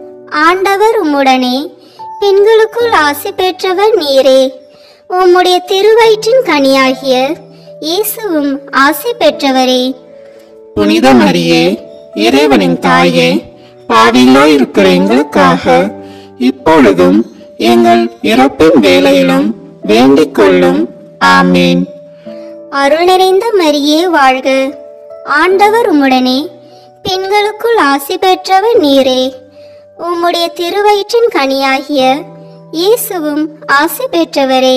ஆண்டவர் உம்முடனே பெண்களுக்குள் ஆசி பெற்றவர் நீரே உம்முடைய திருவயிற்றின் கனியாகிய இயேசுவும் ஆசி பெற்றவரே புனித மரியே இறைவனின் தாயே பாவிகளாய் இருக்கிற எங்களுக்காக இப்பொழுதும் எங்கள் இறப்பின் வேளையிலும் வேண்டிக் கொள்ளும் ஆமீன் அருள் நிறைந்த மரியே வாழ்க ஆண்டவர் உம்முடனே பெண்களுக்குள் ஆசி பெற்றவர் நீரே உம்முடைய திருவயிற்றின் கனியாகிய இயேசுவும் ஆசி பெற்றவரே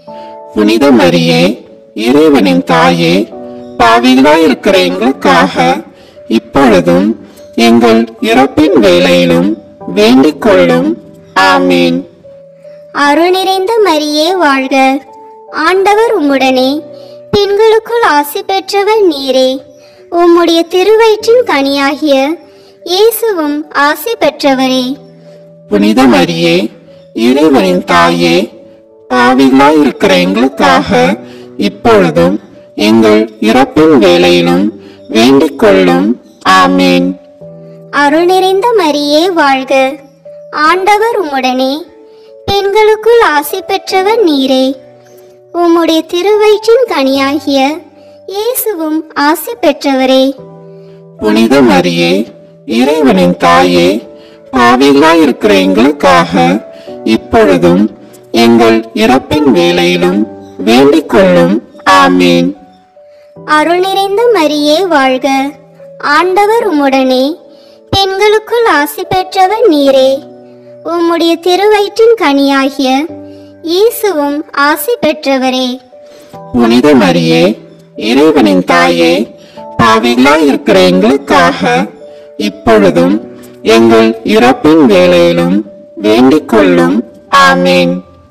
புனித மரியே இறைவனின் தாயே பாவிகளாய் இருக்கிற எங்களுக்காக இப்பொழுதும் எங்கள் இறப்பின் வேளையிலும் வேண்டிக் கொள்ளும் ஆமீன் அருள் நிறைந்த மரியே வாழ்க ஆண்டவர் உம்முடனே பெண்களுக்குள் ஆசி பெற்றவர் நீரே உம்முடைய திருவயிற்றின் கனியாகிய இயேசுவும் ஆசி பெற்றவரே புனித மரியே இறைவனின் தாயே பாவிகளாய் இருக்கிற எங்களுக்காக இப்பொழுதும் எங்கள் இறப்பின் வேளையிலும் வேண்டிக் கொள்ளும் ஆமீன் அருள் நிறைந்த மரியே வாழ்க ஆண்டவர் உம்முடனே பெண்களுக்குள் ஆசி பெற்றவர் நீரே உம்முடைய திருவயிற்றின் கனியாகிய இயேசுவும் ஆசி பெற்றவரே புனித மரியே இறைவனின் தாயே பாவிகளாய் இருக்கிற எங்களுக்காக இப்பொழுதும் எங்கள் இறப்பின் வேளையிலும் வேண்டிக் கொள்ளும் ஆமீன் அருள் நிறைந்த மரியே வாழ்க ஆண்டவர் உம்முடனே பெண்களுக்குள் ஆசி பெற்றவர் நீரே உம்முடைய திருவயிற்றின் கனியாகிய இயேசுவும் ஆசி பெற்றவரே புனித மரியே இறைவனின் தாயே பாவிகளாய் இருக்கிற எங்களுக்காக இப்பொழுதும் எங்கள் இறப்பின் வேளையிலும் வேண்டிக் கொள்ளும் ஆமீன்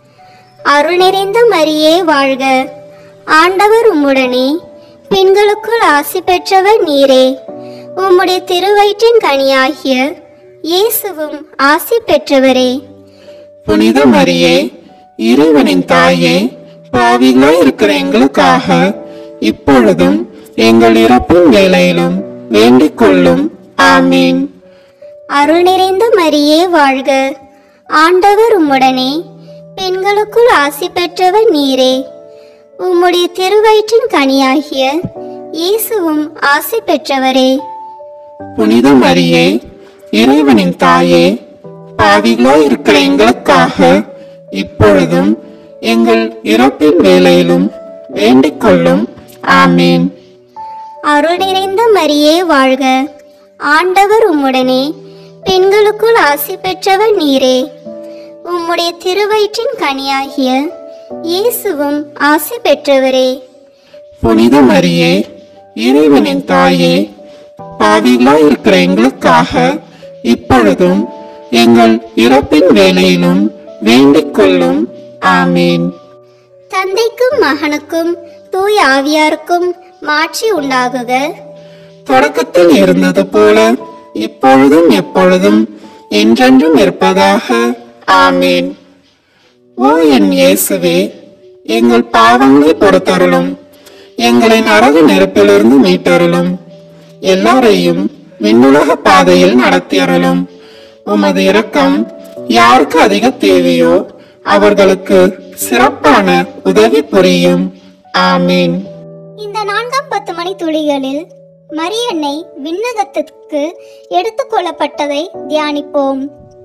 அருள் நிறைந்த மரியே வாழ்க ஆண்டவர் உம்முடனே பெண்களுக்குள் ஆசி பெற்றவர் நீரே உம்முடைய திருவயிற்றின் கனியாகிய இயேசுவும் ஆசி பெற்றவரே புனித மரியே இறைவனின் தாயே பாவிகளாய் இருக்கிற எங்களுக்காக இப்பொழுதும் எங்கள் இறப்பின் வேளையிலும் வேண்டிக் கொள்ளும் ஆமீன் அருள் நிறைந்த மரியே வாழ்க ஆண்டவர் உம்முடனே பெண்களுக்குள் ஆசி பெற்றவர் நீரே உம்முடைய திருவயிற்றின் கனியாகிய இயேசுவும் ஆசி பெற்றவரே புனித மரியே இறைவனின் தாயே பாவிகளாய் இருக்கிற எங்களுக்காக இப்பொழுதும் எங்கள் இறப்பின் வேளையிலும் வேண்டிக் கொள்ளும் ஆமீன் அருள் நிறைந்த மரியே வாழ்க ஆண்டவர் உம்முடனே பெண்களுக்குள் ஆசி பெற்றவர் நீரே உம்முடைய திருவயிற்றின் கனியாகிய இயேசுவும் ஆசி பெற்றவரே புனித மரியே இறைவனின் தாயே பாவிகளாய் இருக்கிற எங்களுக்காக இப்பொழுதும் எங்கள் இறப்பின் வேலையிலும் வேண்டிக் கொள்ளும் ஆமீன் தந்தைக்கும் மகனுக்கும் தூய ஆவியாருக்கும் மாட்சி உண்டாகுக தொடக்கத்தில் இருந்தது போல இப்பொழுதும் எப்பொழுதும் என்றென்றும் இருப்பதாக ஆமீன் ஓ என் இயேசுவே எங்கள் பாவங்களை பொறுத்தருளும் எங்களை நரக நெருப்பிலிருந்து மீட்டருளும் எல்லாரையும் விண்ணுலக பாதையில் நடத்தியருளும் உமது இரக்கம் யாருக்கு அதிக தேவையோ அவர்களுக்கு சிறப்பான உதவி புரியும் ஆமீன் இந்த நான்காம் பத்து மணி துளிகளில் மரியன்னை விண்ணகத்திற்கு எடுத்துக்கொள்ளப்பட்டதை தியானிப்போம்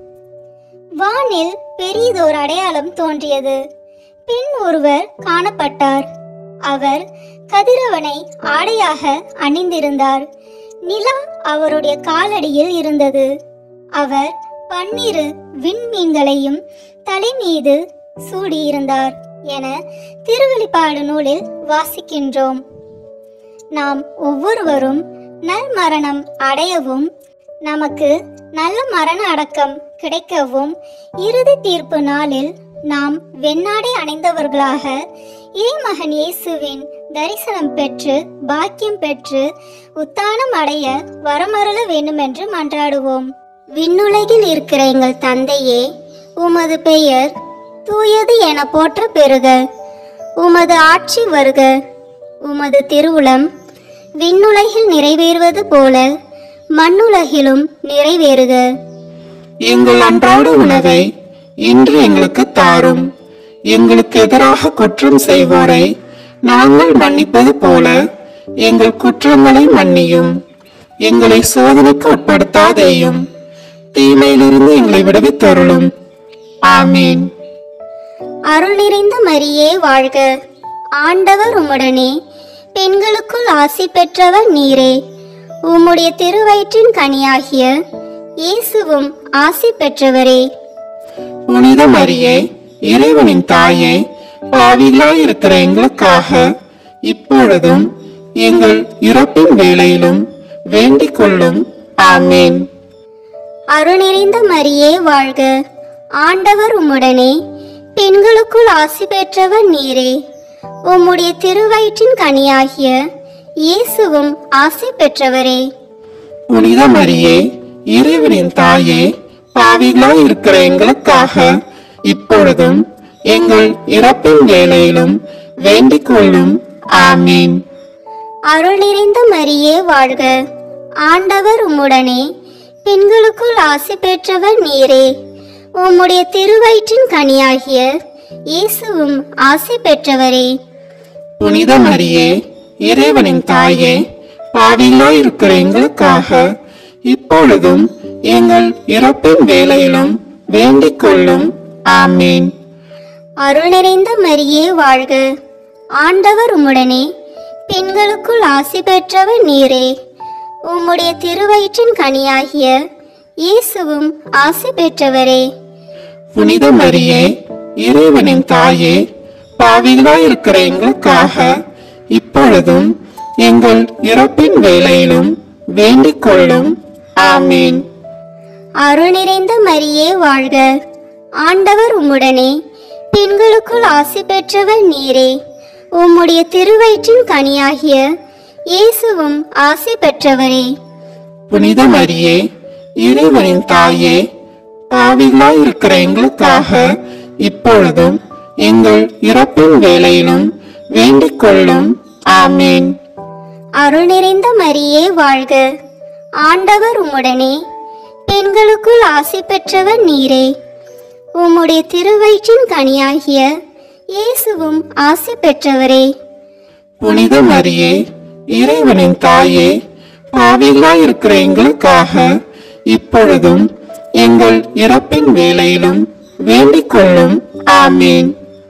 வானில் பெரியதோர் அடையாளம் தோன்றியது பின் ஒருவர் காணப்பட்டார் அவர் கதிரவனை ஆடையாக அணிந்திருந்தார் நிலா அவருடைய காலடியில் இருந்தது அவர் பன்னிரு விண்மீன்களையும் தலை மீது சூடியிருந்தார் என திருவெளிப்பாடு நூலில் வாசிக்கின்றோம் நாம் ஒவ்வொருவரும் நல் மரணம் அடையவும் நமக்கு நல்ல மரண அடக்கம் கிடைக்கவும் இறுதி தீர்ப்பு நாளில் நாம் வெண்ணாடை அணிந்தவர்களாக இறைமகன் இயேசுவின் தரிசனம் பெற்று பாக்கியம் பெற்று உத்தானம் அடைய வரமருள வேண்டுமென்று மன்றாடுவோம் விண்ணுலகில் இருக்கிற எங்கள் தந்தையே உமது பெயர் தூயது என போற்ற பெறுக உமது ஆட்சி வருக உமது திருவுளம் விண்ணுலகில் நிறைவேறுவது போல மண்ணுலகிலும் நிறைவேறுக எங்கள் அன்றாட உணவை இன்று எங்களுக்கு தாரும் எங்களுக்கு எதிராக குற்றம் செய்வோரை நாங்கள் மன்னிப்பது போல எங்கள் குற்றங்களை மன்னியும் எங்களை சோதனைக்கு உட்படுத்தாதேயும் தீமையிலிருந்து எங்களை விடுவித்தருளும் ஆமீன் அருள் நிறைந்த மரியே வாழ்க ஆண்டவர் உம்முடனே பெண்களுக்குள் ஆசி பெற்றவர் நீரே உம்முடைய திருவயிற்றின் கனியாகிய இயேசுவும் ஆசி பெற்றவரே புனித மரியே இறைவனின் தாயே பாவிகளாய் இருக்கிற எங்களுக்காக இப்பொழுதும் எங்கள் இறப்பின் வேளையிலும் வேண்டிக் கொள்ளும் ஆமீன் அருள் நிறைந்த மரியே வாழ்க ஆண்டவர் உம்முடனே பெண்களுக்குள் ஆசி பெற்றவர் நீரே உம்முடைய திருவயிற்றின் கனியாகிய இயேசுவும் ஆசி பெற்றவரே புனித மரியே இறைவனின் தாயே பாவிகளாய் இருக்கிற எங்களுக்காக இப்பொழுதும் எங்கள் இறப்பின் வேளையிலும் வேண்டிக் கொள்ளும் ஆமீன் அருள் நிறைந்த மரியே வாழ்க ஆண்டவர் உம்முடனே பெண்களுக்குள் ஆசி பெற்றவர் நீரே உம்முடைய திருவயிற்றின் கனியாகிய இயேசுவும் ஆசி பெற்றவரே புனித மரியே இறைவனின் தாயே பாவிகளாய் இருக்கிற எங்களுக்காக இப்பொழுதும் எங்கள் இறப்பின் வேளையிலும் வேண்டிக் கொள்ளும் ஆமீன் அருள் நிறைந்த மரியே வாழ்க ஆண்டவர் உம்முடனே பெண்களுக்குள் ஆசி பெற்றவர் நீரே உம்முடைய திருவயிற்றின் கனியாகிய இயேசுவும் ஆசி பெற்றவரே புனித மரியே இறைவனின் தாயே பாவிகளாய் இருக்கிற எங்களுக்காக இப்பொழுதும் எங்கள் இறப்பின் வேளையிலும் வேண்டிக் கொள்ளும் ஆமீன் அருள் நிறைந்த மரியே வாழ்க ஆண்டவர் உம்முடனே பெண்களுக்குள் ஆசி பெற்றவர் நீரே உம்முடைய திருவயிற்றின் கனியாகிய இயேசுவும் ஆசி பெற்றவரே புனித மரியே இறைவனின் தாயே பாவிகளாய் இருக்கிற எங்களுக்காக இப்பொழுதும் எங்கள் இறப்பின் வேளையிலும் வேண்டிக் கொள்ளும் ஆமீன் அருள் நிறைந்த மரியே வாழ்க ஆண்டவர் உம்முடனே பெண்களுக்குள் ஆசி பெற்றவர் நீரே உம்முடைய திருவயிற்றின் கனியாகிய இயேசுவும் ஆசி பெற்றவரே புனித மரியே இறைவனின் தாயே பாவிகளாய் இருக்கிற எங்களுக்காக இப்பொழுதும் எங்கள் இறப்பின் வேளையிலும் வேண்டிக் கொள்ளும் ஆமீன்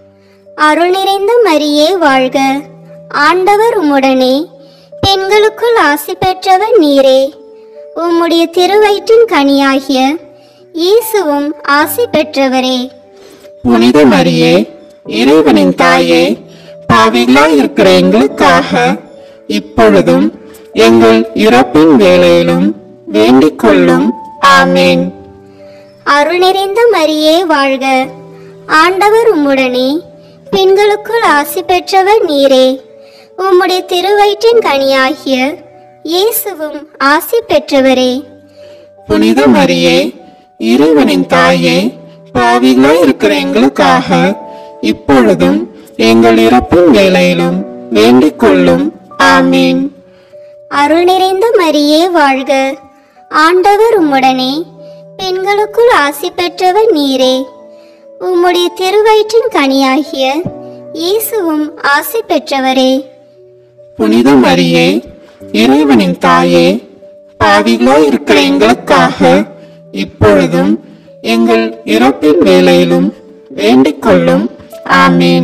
அருள் நிறைந்த மரியே வாழ்க ஆண்டவர் உம்முடனே பெண்களுக்குள் ஆசி பெற்றவர் நீரே உம்முடைய திருவயிற்றின் கனியாகிய இயேசுவும் ஆசி பெற்றவரே புனித மரியே இறைவனின் தாயே பாவிகளாய் இருக்கிற எங்களுக்காக இப்பொழுதும் எங்கள் இறப்பின் வேளையிலும் வேண்டிக் கொள்ளும் ஆமேன் அருள் நிறைந்த மரியே வாழ்க ஆண்டவர் உம்முடனே பெண்களுக்குள் ஆசி பெற்றவர் நீரே உம்முடைய திருவயிற்றின் கனியாகிய இயேசுவும் ஆசி பெற்றவரே புனித மரியே இறைவனின் தாயே பாவிகளாய் இருக்கிற எங்களுக்காக இப்பொழுதும் எங்கள் இறப்பின் வேளையிலும் வேண்டிக் கொள்ளும் ஆமீன் அருள் நிறைந்த மரியே வாழ்க ஆண்டவர் உம்முடனே பெண்களுக்குள் ஆசி பெற்றவர் நீரே உம்முடைய திருவயிற்றின் கனியாகிய இயேசுவும் ஆசி பெற்றவரே புனித மரியே இறைவனின் தாயே பாவிகளாய் இருக்கிற எங்களுக்காக இப்பொழுதும் எங்கள் இறப்பின் வேளையிலும் வேண்டிக் கொள்ளும் ஆமீன்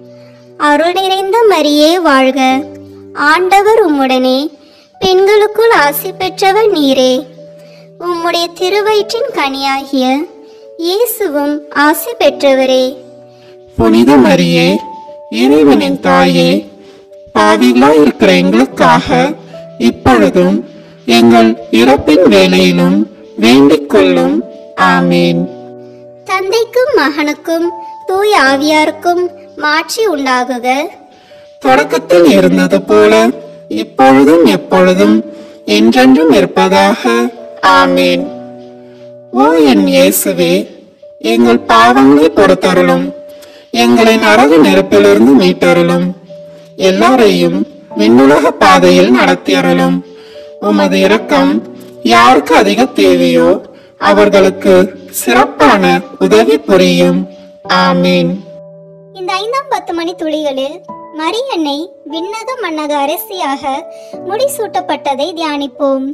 அருள் நிறைந்த மரியே வாழ்க ஆண்டவர் உம்முடனே பெண்களுக்குள் ஆசி பெற்றவர் நீரே உம்முடைய திருவயிற்றின் கனியாகிய இயேசுவும் ஆசி பெற்றவரே புனித மரியே இறைவனின் தாயே பாவிகளாய் இருக்கிற எங்களுக்காக இப்பொழுதும் எங்கள் இறப்பின் வேளையிலும் வேண்டிக் கொள்ளும் ஆமீன் தந்தைக்கும் மகனுக்கும் தூய் ஆவியாருக்கும் மாட்சி உண்டாகுக தொடக்கத்தில் இருந்தது போல இப்பொழுதும் எப்பொழுதும் என்றென்றும் இருப்பதாக ஆமீன் ஓ என் இயேசுவே எங்கள் பாவங்களை பொறுத்தருளும் எங்களை நரக நெருப்பிலிருந்து மீட்டருளும் எல்லாரையும் விண்ணுலக பாதையில் நடத்தியருளும் உமது இரக்கம் யாருக்கு அதிக தேவையோ அவர்களுக்கு சிறப்பான உதவி புரியும் ஆமீன் இந்த ஐந்தாம் பத்து மணி துளிகளில் மரியன்னை விண்ணக மன்னக அரசியாக முடிசூட்டப்பட்டதை தியானிப்போம்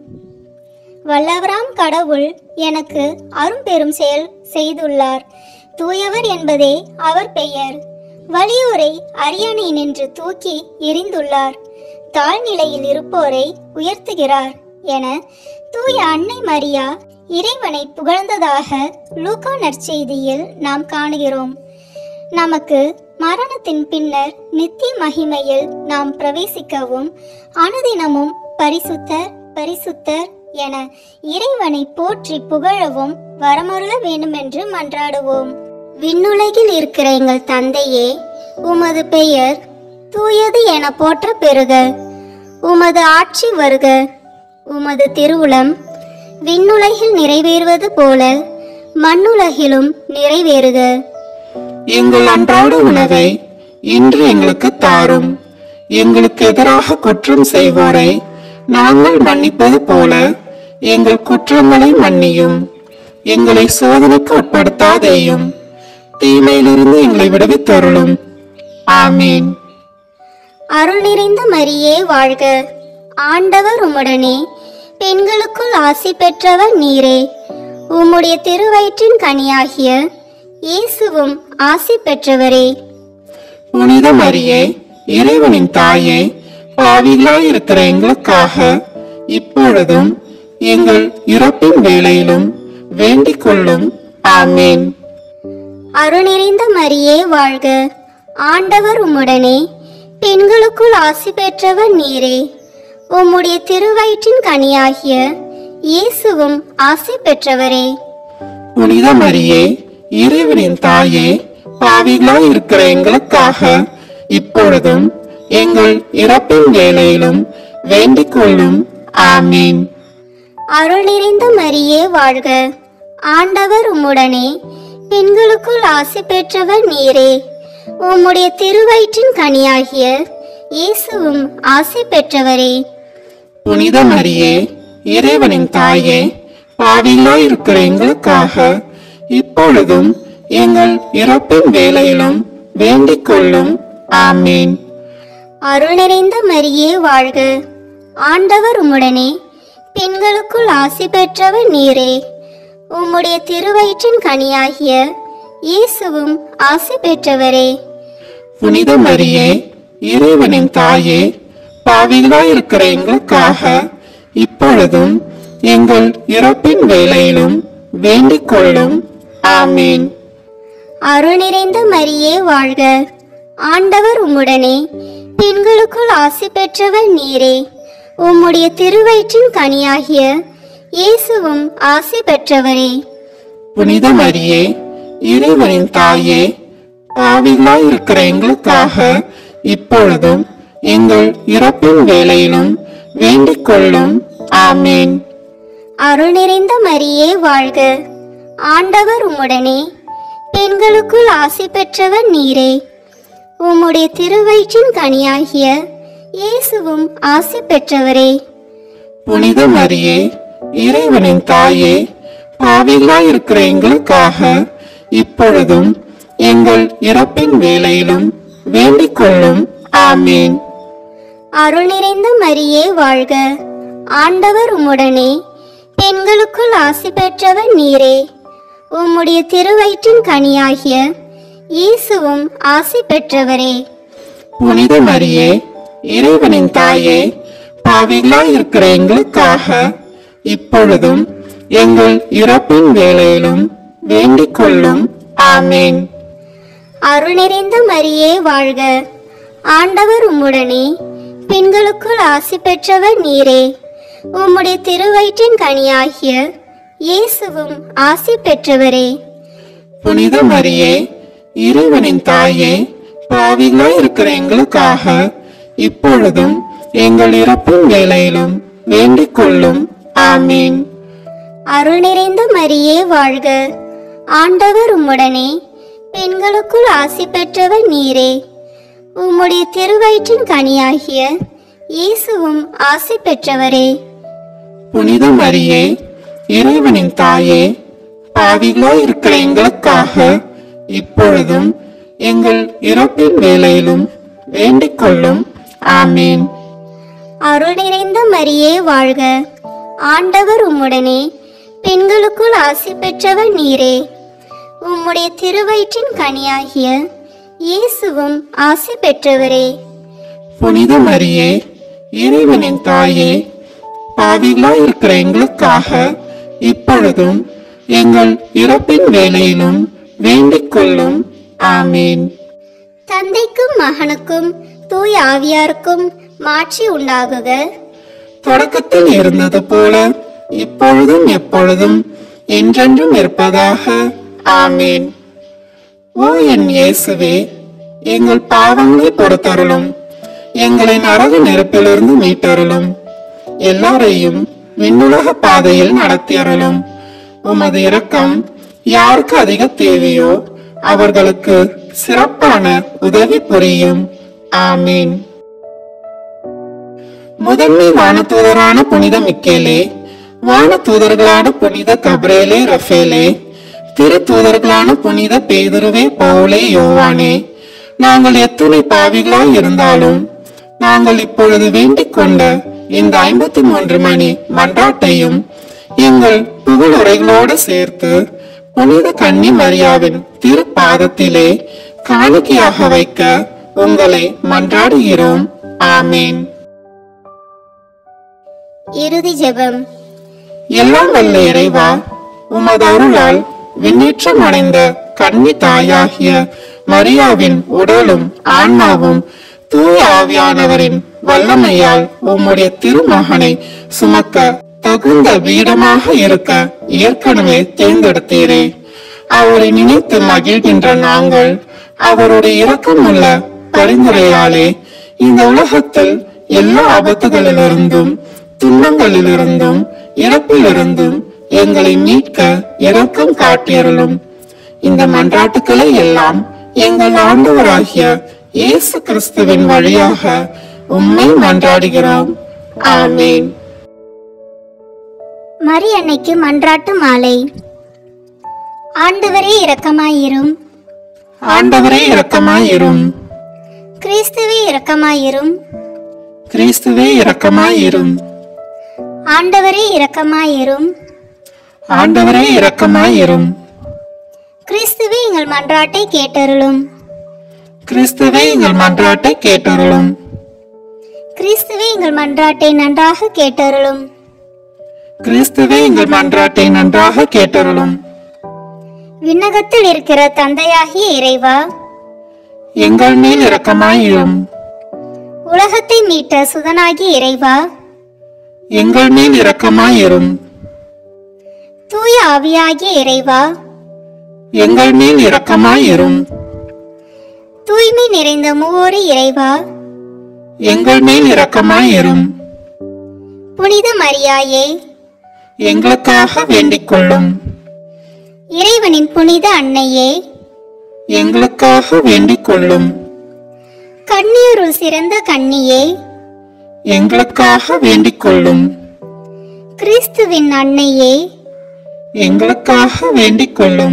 வல்லவராம் கடவுள் எனக்கு அரும்பெரும் செயல் செய்துள்ளார் தூயவர் என்பதே அவர் பெயர் வலியோரை அரியணை நின்று தூக்கி எறிந்துள்ளார் தாழ்நிலையில் இருப்போரை உயர்த்துகிறார் என தூய அன்னை மரியா இறைவனை புகழ்ந்ததாக லூகா நற்செய்தியில் நாம் காணுகிறோம் நமக்கு மரணத்தின் பின்னர் நித்திய மகிமையில் நாம் பிரவேசிக்கவும் அனுதினமும் பரிசுத்தர் பரிசுத்தர் என இறைவனை போற்றி புகழவும் வரமருள வேண்டுமென்று மன்றாடுவோம் விண்ணுலகில் இருக்கிற எங்கள் தந்தையே உமது பெயர் தூயது என போற்ற பெறுக உமது ஆட்சி வருக உமது திருவுளம் விண்ணுலகில் நிறைவேறுவது போல மண்ணுலகிலும் நிறைவேறுக எங்கள் அன்றாட உணவை இன்று எங்களுக்கு தாரும் எங்களுக்கு எதிராக குற்றம் செய்வோரை நாங்கள் மன்னிப்பது போல எங்கள் குற்றங்களை மன்னியும் எங்களை சோதனைக்கு உட்படுத்தாதேயும் தீமையிலிருந்து எங்களை விடுவித்தருளும் ஆமீன் அருள் நிறைந்த மரியே வாழ்க ஆண்டவர் உம்முடனே பெண்களுக்குள் ஆசி பெற்றவர் நீரே உம்முடைய திருவயிற்றின் கனியாகிய இயேசுவும் ஆசி பெற்றவரே புனித மரியே இறைவனின் தாயே பாவிகளாய் இருக்கிற எங்களுக்காக இப்பொழுதும் எங்கள் இறப்பின் வேளையிலும் வேண்டிக் கொள்ளும் ஆமீன் அருள் நிறைந்த மரியே வாழ்க ஆண்டவர் உம்முடனே பெண்களுக்குள் ஆசி பெற்றவர் நீரே உம்முடைய திருவயிற்றின் கனியாகிய இயேசுவும் ஆசி பெற்றவரே புனித மரியே இறைவனின் தாயே பாவிகளாய் இருக்கிற எங்களுக்காக இப்பொழுதும் எங்கள் இறப்பின் வேளையிலும் வேண்டிக் கொள்ளும் ஆமீன் அருள் நிறைந்த மரியே வாழ்க ஆண்டவர் உம்முடனே பெண்களுக்குள் ஆசி பெற்றவர் நீரே உம்முடைய திருவயிற்றின் கனியாகிய இயேசுவும் ஆசி பெற்றவரே புனித மரியே இறைவனின் தாயே பாவிகளாய் இருக்கிற எங்களுக்காக இப்பொழுதும் எங்கள் இறப்பின் வேளையிலும் வேண்டிக் கொள்ளும் ஆமீன் அருள் நிறைந்த மரியே வாழ்க ஆண்டவர் உம்முடனே பெண்களுக்குள் ஆசி பெற்றவர் நீரே உம்முடைய திருவயிற்றின் கனியாகிய இயேசுவும் ஆசி பெற்றவரே புனித மரியே இறைவனின் தாயே பாவிகளாய் இருக்கிற எங்களுக்காக இப்பொழுதும் எங்கள் இறப்பின் வேளையிலும் வேண்டிக் கொள்ளும் ஆமீன் அருள் நிறைந்த மரியே வாழ்க ஆண்டவர் உம்முடனே பெண்களுக்குள் ஆசி பெற்றவர் நீரே உம்முடைய திருவயிற்றின் கனியாகிய இயேசுவும் ஆசி பெற்றவரே புனித மரியே இறைவனின் தாயே பாவிகளாய் இருக்கிற எங்களுக்காக இப்பொழுதும் எங்கள் இறப்பின் வேளையிலும் வேண்டிக் கொள்ளும் ஆமீன் அருள் நிறைந்த மரியே வாழ்க ஆண்டவர் உம்முடனே பெண்களுக்குள் ஆசி பெற்றவர் நீரே உம்முடைய திருவயிற்றின் கனியாகிய இயேசுவும் ஆசி பெற்றவரே புனித மரியே இறைவனின் தாயே பாவிகளாய் இருக்கிற எங்களுக்காக இப்பொழுதும் எங்கள் இறப்பின் வேளையிலும் வேண்டிக் கொள்ளும் ஆமீன் அருள் நிறைந்த மரியே வாழ்க ஆண்டவர் உம்முடனே பெண்களுக்குள் ஆசி பெற்றவர் நீரே உம்முடைய திருவயிற்றின் கனியாகிய இயேசுவும் ஆசி பெற்றவரே புனித மரியே இறைவனின் தாயே பாவிகளாய் இருக்கிற எங்களுக்காக இப்பொழுதும் எங்கள் இறப்பின் வேளையிலும் வேண்டிக் கொள்ளும் ஆமீன் அருள் நிறைந்த மரியே வாழ்க ஆண்டவர் உம்முடனே பெண்களுக்குள் ஆசி பெற்றவர் நீரே உம்முடைய திருவயிற்றின் கனியாகிய இயேசுவும் ஆசி பெற்றவரே புனித மரியே இறைவனின் தாயே பாவிகளாய் இருக்கிற எங்களுக்காக இப்பொழுதும் எங்கள் இறப்பின் வேளையிலும் வேண்டிக் கொள்ளும் ஆமீன் அருள் நிறைந்த மரியே வாழ்க ஆண்டவர் உம்முடனே பெண்களுக்குள் ஆசி பெற்றவர் நீரே உம்முடைய திருவயிற்றின் கனியாகிய இயேசுவும் ஆசி பெற்றவரே புனித மரியே இறைவனின் தாயே பாவிகளாய் இருக்கிற எங்களுக்காக இப்பொழுதும் எங்கள் இறப்பின் வேளையிலும் வேண்டிக் கொள்ளும் ஆமீன் அருள் நிறைந்த மரியே வாழ்க ஆண்டவர் உம்முடனே பெண்களுக்குள் ஆசி பெற்றவர் நீரே உம்முடைய திருவயிற்றின் கனியாகிய இயேசுவும் ஆசி பெற்றவரே புனித மரியே இறைவனின் தாயே பாவிகளாய் இருக்கிற எங்களுக்காக இப்பொழுதும் எங்கள் இறப்பின் வேளையிலும் வேண்டிக் கொள்ளும் ஆமீன் தந்தைக்கும் மகனுக்கும் தூய் ஆவியாருக்கும் மாட்சி உண்டாகுக தொடக்கத்தில் இருந்தது போல இப்பொழுதும் எப்பொழுதும் என்றென்றும் இருப்பதாக ஆமீன் ஓ என் இயேசுவே எங்கள் பாவங்களை பொறுத்தருளும் எங்களை நரக நெருப்பிலிருந்து மீட்டருளும் எல்லாரையும் விண்ணுலக பாதையில் நடத்தியருளும் உமது இரக்கம் யாருக்கு அதிக தேவையோ அவர்களுக்கு சிறப்பான உதவி புரியும் ஆமீன் முதன்மை வானதூதரான புனித மிக்கேலே வானதூதர்களான புனித கப்ரேலே ரஃபேலே திருத்தூதர்களான புனித பேதுருவே பவுலே யோவானே நாங்கள் எத்துணை பாவிகளாய் இருந்தாலும் நாங்கள் இப்பொழுது வேண்டிக் கொண்ட இந்த ஐம்பத்தி மூன்று மணி மன்றாட்டையும் எங்கள் புகழுரைகளோடு சேர்த்து புனித கன்னி மரியாவின் திருப்பாதத்திலே காணிக்கையாக வைக்க உங்களை மன்றாடுகிறோம் ஆமீன் இறுதி ஜெபம் எல்லாம் வல்ல இறைவா உமது அருளால் விண்ணேற்றம் அடைந்த கன்னி தாயாகிய மரியாவின் உடலும் ஆன்மாவும் தூய ஆவியானவரின் வல்லமையால் உம்முடைய திருமகனை சுமக்க தகுந்த பீடமாக இருக்க ஏற்கனவே தேர்ந்தெடுத்தீரே அவரை நினைத்து மகிழ்கின்ற நாங்கள் அவருடைய இரக்கமுள்ள பரிந்துரையாலே இந்த உலகத்தில் எல்லா ஆபத்துகளிலிருந்தும் துன்பங்களிலிருந்தும் இறப்பிலிருந்தும் எங்களை மீட்க இரக்கம் காட்டியருளும் இந்த மன்றாட்டுக்களை எல்லாம் எங்கள் ஆண்டவராகிய இயேசு கிறிஸ்துவின் வழியாக உம்மை மன்றாடுகிறோம் ஆமீன் மரி அன்னைக்கு மன்றாட்டு மாலை ஆண்டவரே இரக்கமாயிரும் ஆண்டவரே இரக்கமாயிரும் கிறிஸ்துவே இரக்கமாயிரும் கிறிஸ்துவே இரக்கமாயிரும் ஆண்டவரே இரக்கமாயிரும் ஆண்டவரே இரக்கமாயிரும் கிறிஸ்துவே எங்கள் மன்றாட்டை கேட்டருளும் கிறிஸ்துவே எங்கள் மன்றாட்டை கேட்டருளும் கிறிஸ்துவே எங்கள் மன்றாட்டை நன்றாக கேட்டருளும் கிறிஸ்துவே எங்கள் மன்றாட்டை நன்றாக கேட்டருளும் விண்ணகத்தில் இருக்கிற தந்தையாகிய இறைவா எங்கள் மேல் இரக்கமாயிரும் உலகத்தை மீட்ட சுதனாகிய இறைவா எங்கள் மேல் இரக்கமாயிரும் தூய ஆவியாகிய இறைவா எங்கள் மேல் இரக்கமாயிரும் தூய்மை நிறைந்த மூவோரு இறைவா எங்கள் மேல் இரக்கமாயிரும் புனித மரியாயே எங்களுக்காக வேண்டிக் கொள்ளும் இறைவனின் புனித அன்னையே எங்களுக்காக வேண்டிக் கொள்ளும் கண்ணீருள் சிறந்த கன்னியே எங்களுக்காக வேண்டிக் கொள்ளும் கிறிஸ்துவின் அன்னையே எங்களுக்காக வேண்டிக் கொள்ளும்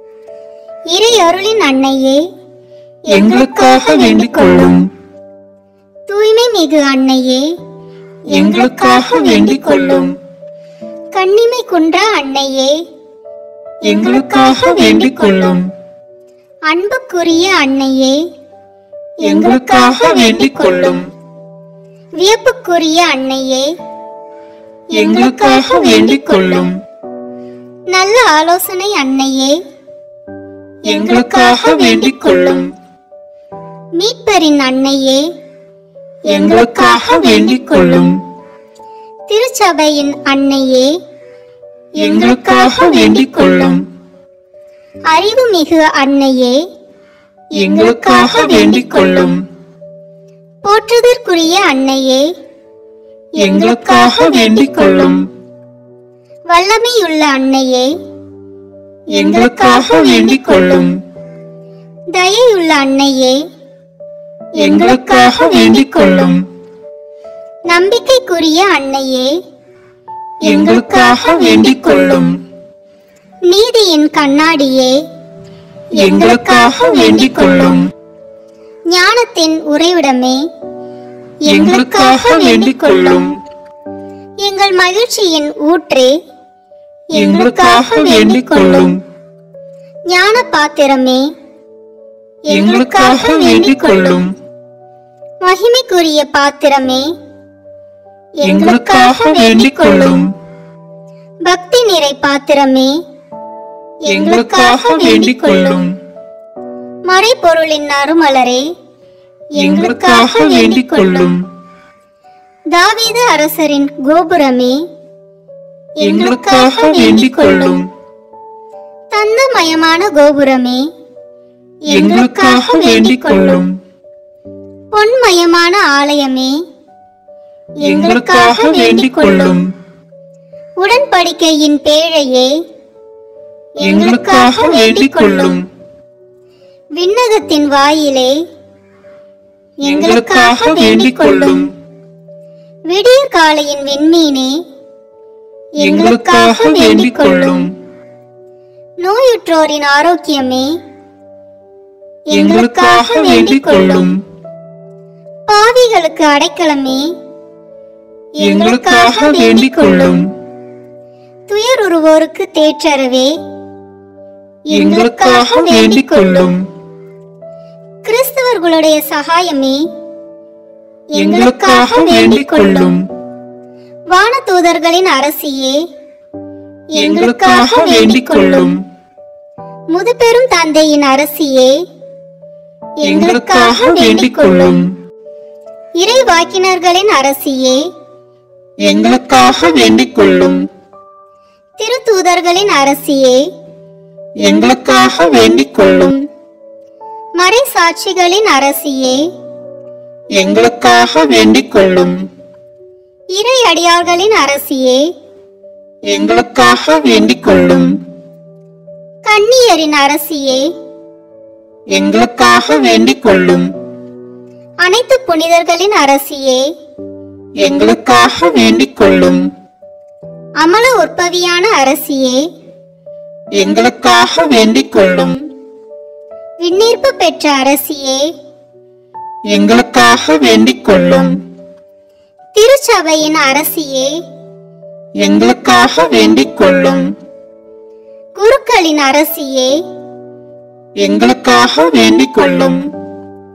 இறை அருளின் அன்னையே எங்களுக்காக வேண்டிக் கொள்ளும் தூய்மை மிகு அன்னையே எங்களுக்காக வேண்டிக் கொள்ளும் கன்னிமை குன்றா அன்னையே எங்களுக்காக வேண்டிக் கொள்ளும் அன்புக்குரிய அன்னையே எங்களுக்காக வேண்டிக் கொள்ளும் வியப்புக்குரிய அன்னையே எங்களுக்காக வேண்டிக் கொள்ளும் நல்ல ஆலோசனை அன்னையே எங்களுக்காக வேண்டிக் கொள்ளும் மீட்பரின் அன்னையே எங்களுக்காக வேண்டிக் கொள்ளும் திருச்சபையின் அன்னையே எங்களுக்காக வேண்டிக் கொள்ளும் அறிவுமிகு அன்னையே எங்களுக்காக வேண்டிக் கொள்ளும் போற்றுதற்குரிய அன்னையே எங்களுக்காக வேண்டிக் கொள்ளும் வல்லமையுள்ள அன்னையே எங்களுக்காக வேண்டிக் கொள்ளும் தயையுள்ள அன்னையே எங்களுக்காக வேண்டிக் கொள்ளும் நம்பிக்கைக்குரிய அன்னையே எங்களுக்காக வேண்டிக் கொள்ளும் நீதியின் கண்ணாடியே எங்களுக்காக வேண்டிக் கொள்ளும் ஞானத்தின் உறைவிடமே எங்களுக்காக வேண்டிக் கொள்ளும் எங்கள் மகிழ்ச்சியின் ஊற்றே எங்களுக்காக வேண்டிக் கொள்ளும் ஞான பாத்திரமே எங்களுக்காக வேண்டிக் கொள்ளும் மகிமைக்குரிய பாத்திரமே எங்களுக்காக வேண்டிக் கொள்ளும் பக்தி நிறை பாத்திரமே எங்களுக்காக வேண்டிக் கொள்ளும் மறைபொருளின் அருமலரே எங்களுக்காக வேண்டிக் கொள்ளும் தாவீது அரசரின் கோபுரமே எங்களுக்காக வேண்டிக் கொள்ளும் தந்தமயமான கோபுரமே எங்களுக்காக வேண்டிக் கொள்ளும் பொன்மயமான ஆலயமே எங்களுக்காக வேண்டிக் கொள்ளும் உடன்படிக்கையின் பேழையே எங்களுக்காக வேண்டிக் கொள்ளும் விண்ணகத்தின் வாயிலே எங்களுக்காக வேண்டிக் கொள்ளும் விடியற் காலையின் விண்மீனே எங்களுக்காக வேண்டிக் கொள்ளும் நோயுற்றோரின் ஆரோக்கியமே எங்களுக்காக வேண்டிக் கொள்ளும் பாவிகளுக்கு அடைக்கலமே எங்களுக்காக வேண்டிக் கொள்ளும் துயருருவோருக்கு தேற்றரவே எங்களுக்காக வேண்டிக் கொள்ளும் கிறிஸ்தவர்களுடைய சகாயமே எங்களுக்காக வேண்டிக் கொள்ளும் வானதூதர்களின் அரசியே எங்களுக்காக வேண்டிக் கொள்ளும் முதுபெரும் தந்தையின் அரசியே எங்களுக்காக வேண்டிக் கொள்ளும் இறைவாக்கினர்களின் அரசியே எங்களுக்காக வேண்டிக் கொள்ளும் திருத்தூதர்களின் அரசியே எங்களுக்காக வேண்டிக் கொள்ளும் மறை சாட்சிகளின் அரசியே எங்களுக்காக வேண்டிக் கொள்ளும் இறை அடியார்களின் அரசியே எங்களுக்காக வேண்டிக் கொள்ளும் கன்னியரின் அரசியே எங்களுக்காக வேண்டிக் கொள்ளும் அனைத்து புனிதர்களின் அரசியே எங்களுக்காக வேண்டிக் கொள்ளும் அமல உற்பவியான அரசியே எங்களுக்காக வேண்டிக் கொள்ளும் விண்ணீர்ப்பு பெற்ற அரசியே எங்களுக்காக வேண்டிக் கொள்ளும் திருச்சபையின் அரசியே எங்களுக்காக வேண்டிக் கொள்ளும் குருக்களின் அரசியே எங்களுக்காக வேண்டிக் கொள்ளும்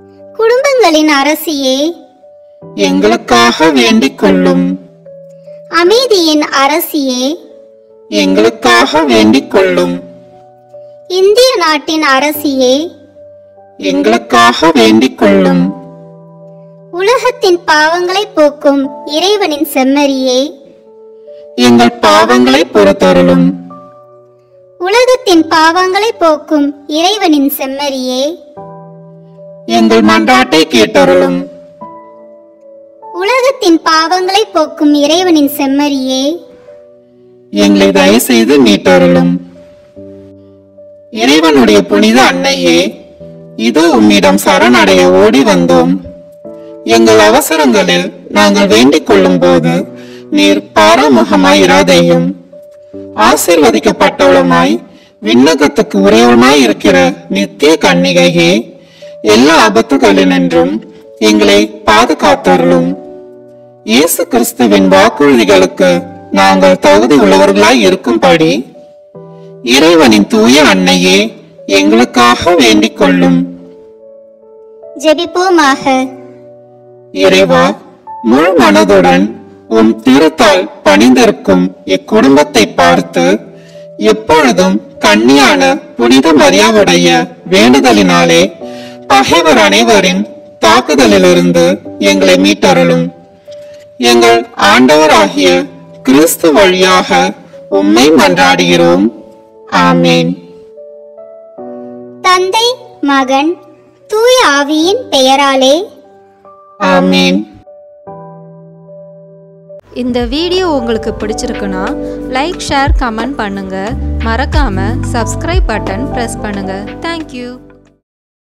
குடும்பங்களின் அரசியே எங்களுக்காக வேண்டிக் கொள்ளும் அமைதியின் அரசியே எங்களுக்காக வேண்டிக் கொள்ளும் இந்திய நாட்டின் அரசியே எங்களுக்காக வேண்டிக் கொள்ளும் உலகத்தின் பாவங்களை போக்கும் இறைவனின் செம்மறியே எங்கள் பாவங்களை பொறுத்தருளும் உலகத்தின் பாவங்களை போக்கும் இறைவனின் செம்மறியே எங்கள் மன்றாட்டை கேட்டருளும் உலகத்தின் பாவங்களை போக்கும் இறைவனின் செம்மறியே எங்களை தயவு செய்து மீட்டருளும் இறைவனுடைய புனித அன்னையே இதோ உம்மிடம் சரணடைய ஓடி வந்தோம் எங்கள் அவசரங்களில் நாங்கள் வேண்டிக் கொள்ளும் போது நீர் பாராமுகமாய் இராதேயும் ஆசீர்வதிக்கப்பட்டவளுமாய் விண்ணகத்துக்கு உறையவமாய் இருக்கிற நித்திய கன்னிகையே எல்லா ஆபத்துகளினின்றும் எங்களை பாதுகாத்தருளும் இயேசு கிறிஸ்துவின் வாக்குறுதிகளுக்கு நாங்கள் தகுதி உள்ளவர்களாய் இருக்கும்படி இறைவனின் தூய அன்னையே எங்களுக்காக வேண்டிக் கொள்ளும் ஜெபிப்போமாக இறைவா முழு மனதுடன் உம் திருத்தால் பணிந்திருக்கும் இக்குடும்பத்தை பார்த்து எப்பொழுதும் கன்னியான புனித மரியாவுடைய வேண்டுதலினாலே பகைவர் அனைவரின் தாக்குதலிலிருந்து எங்களை மீட்டருளும் எங்கள் ஆண்டவராகிய கிறிஸ்து வழியாக உம்மை மன்றாடுகிறோம் ஆமேன் தந்தை மகன் தூய ஆவியின் பெயராலே ஆமேன் இந்த வீடியோ உங்களுக்கு பிடிச்சிருக்குன்னா லைக் ஷேர் கமெண்ட் பண்ணுங்க மறக்காம சப்ஸ்கிரைப் பட்டன் ப்ரெஸ் பண்ணுங்க தேங்க்யூ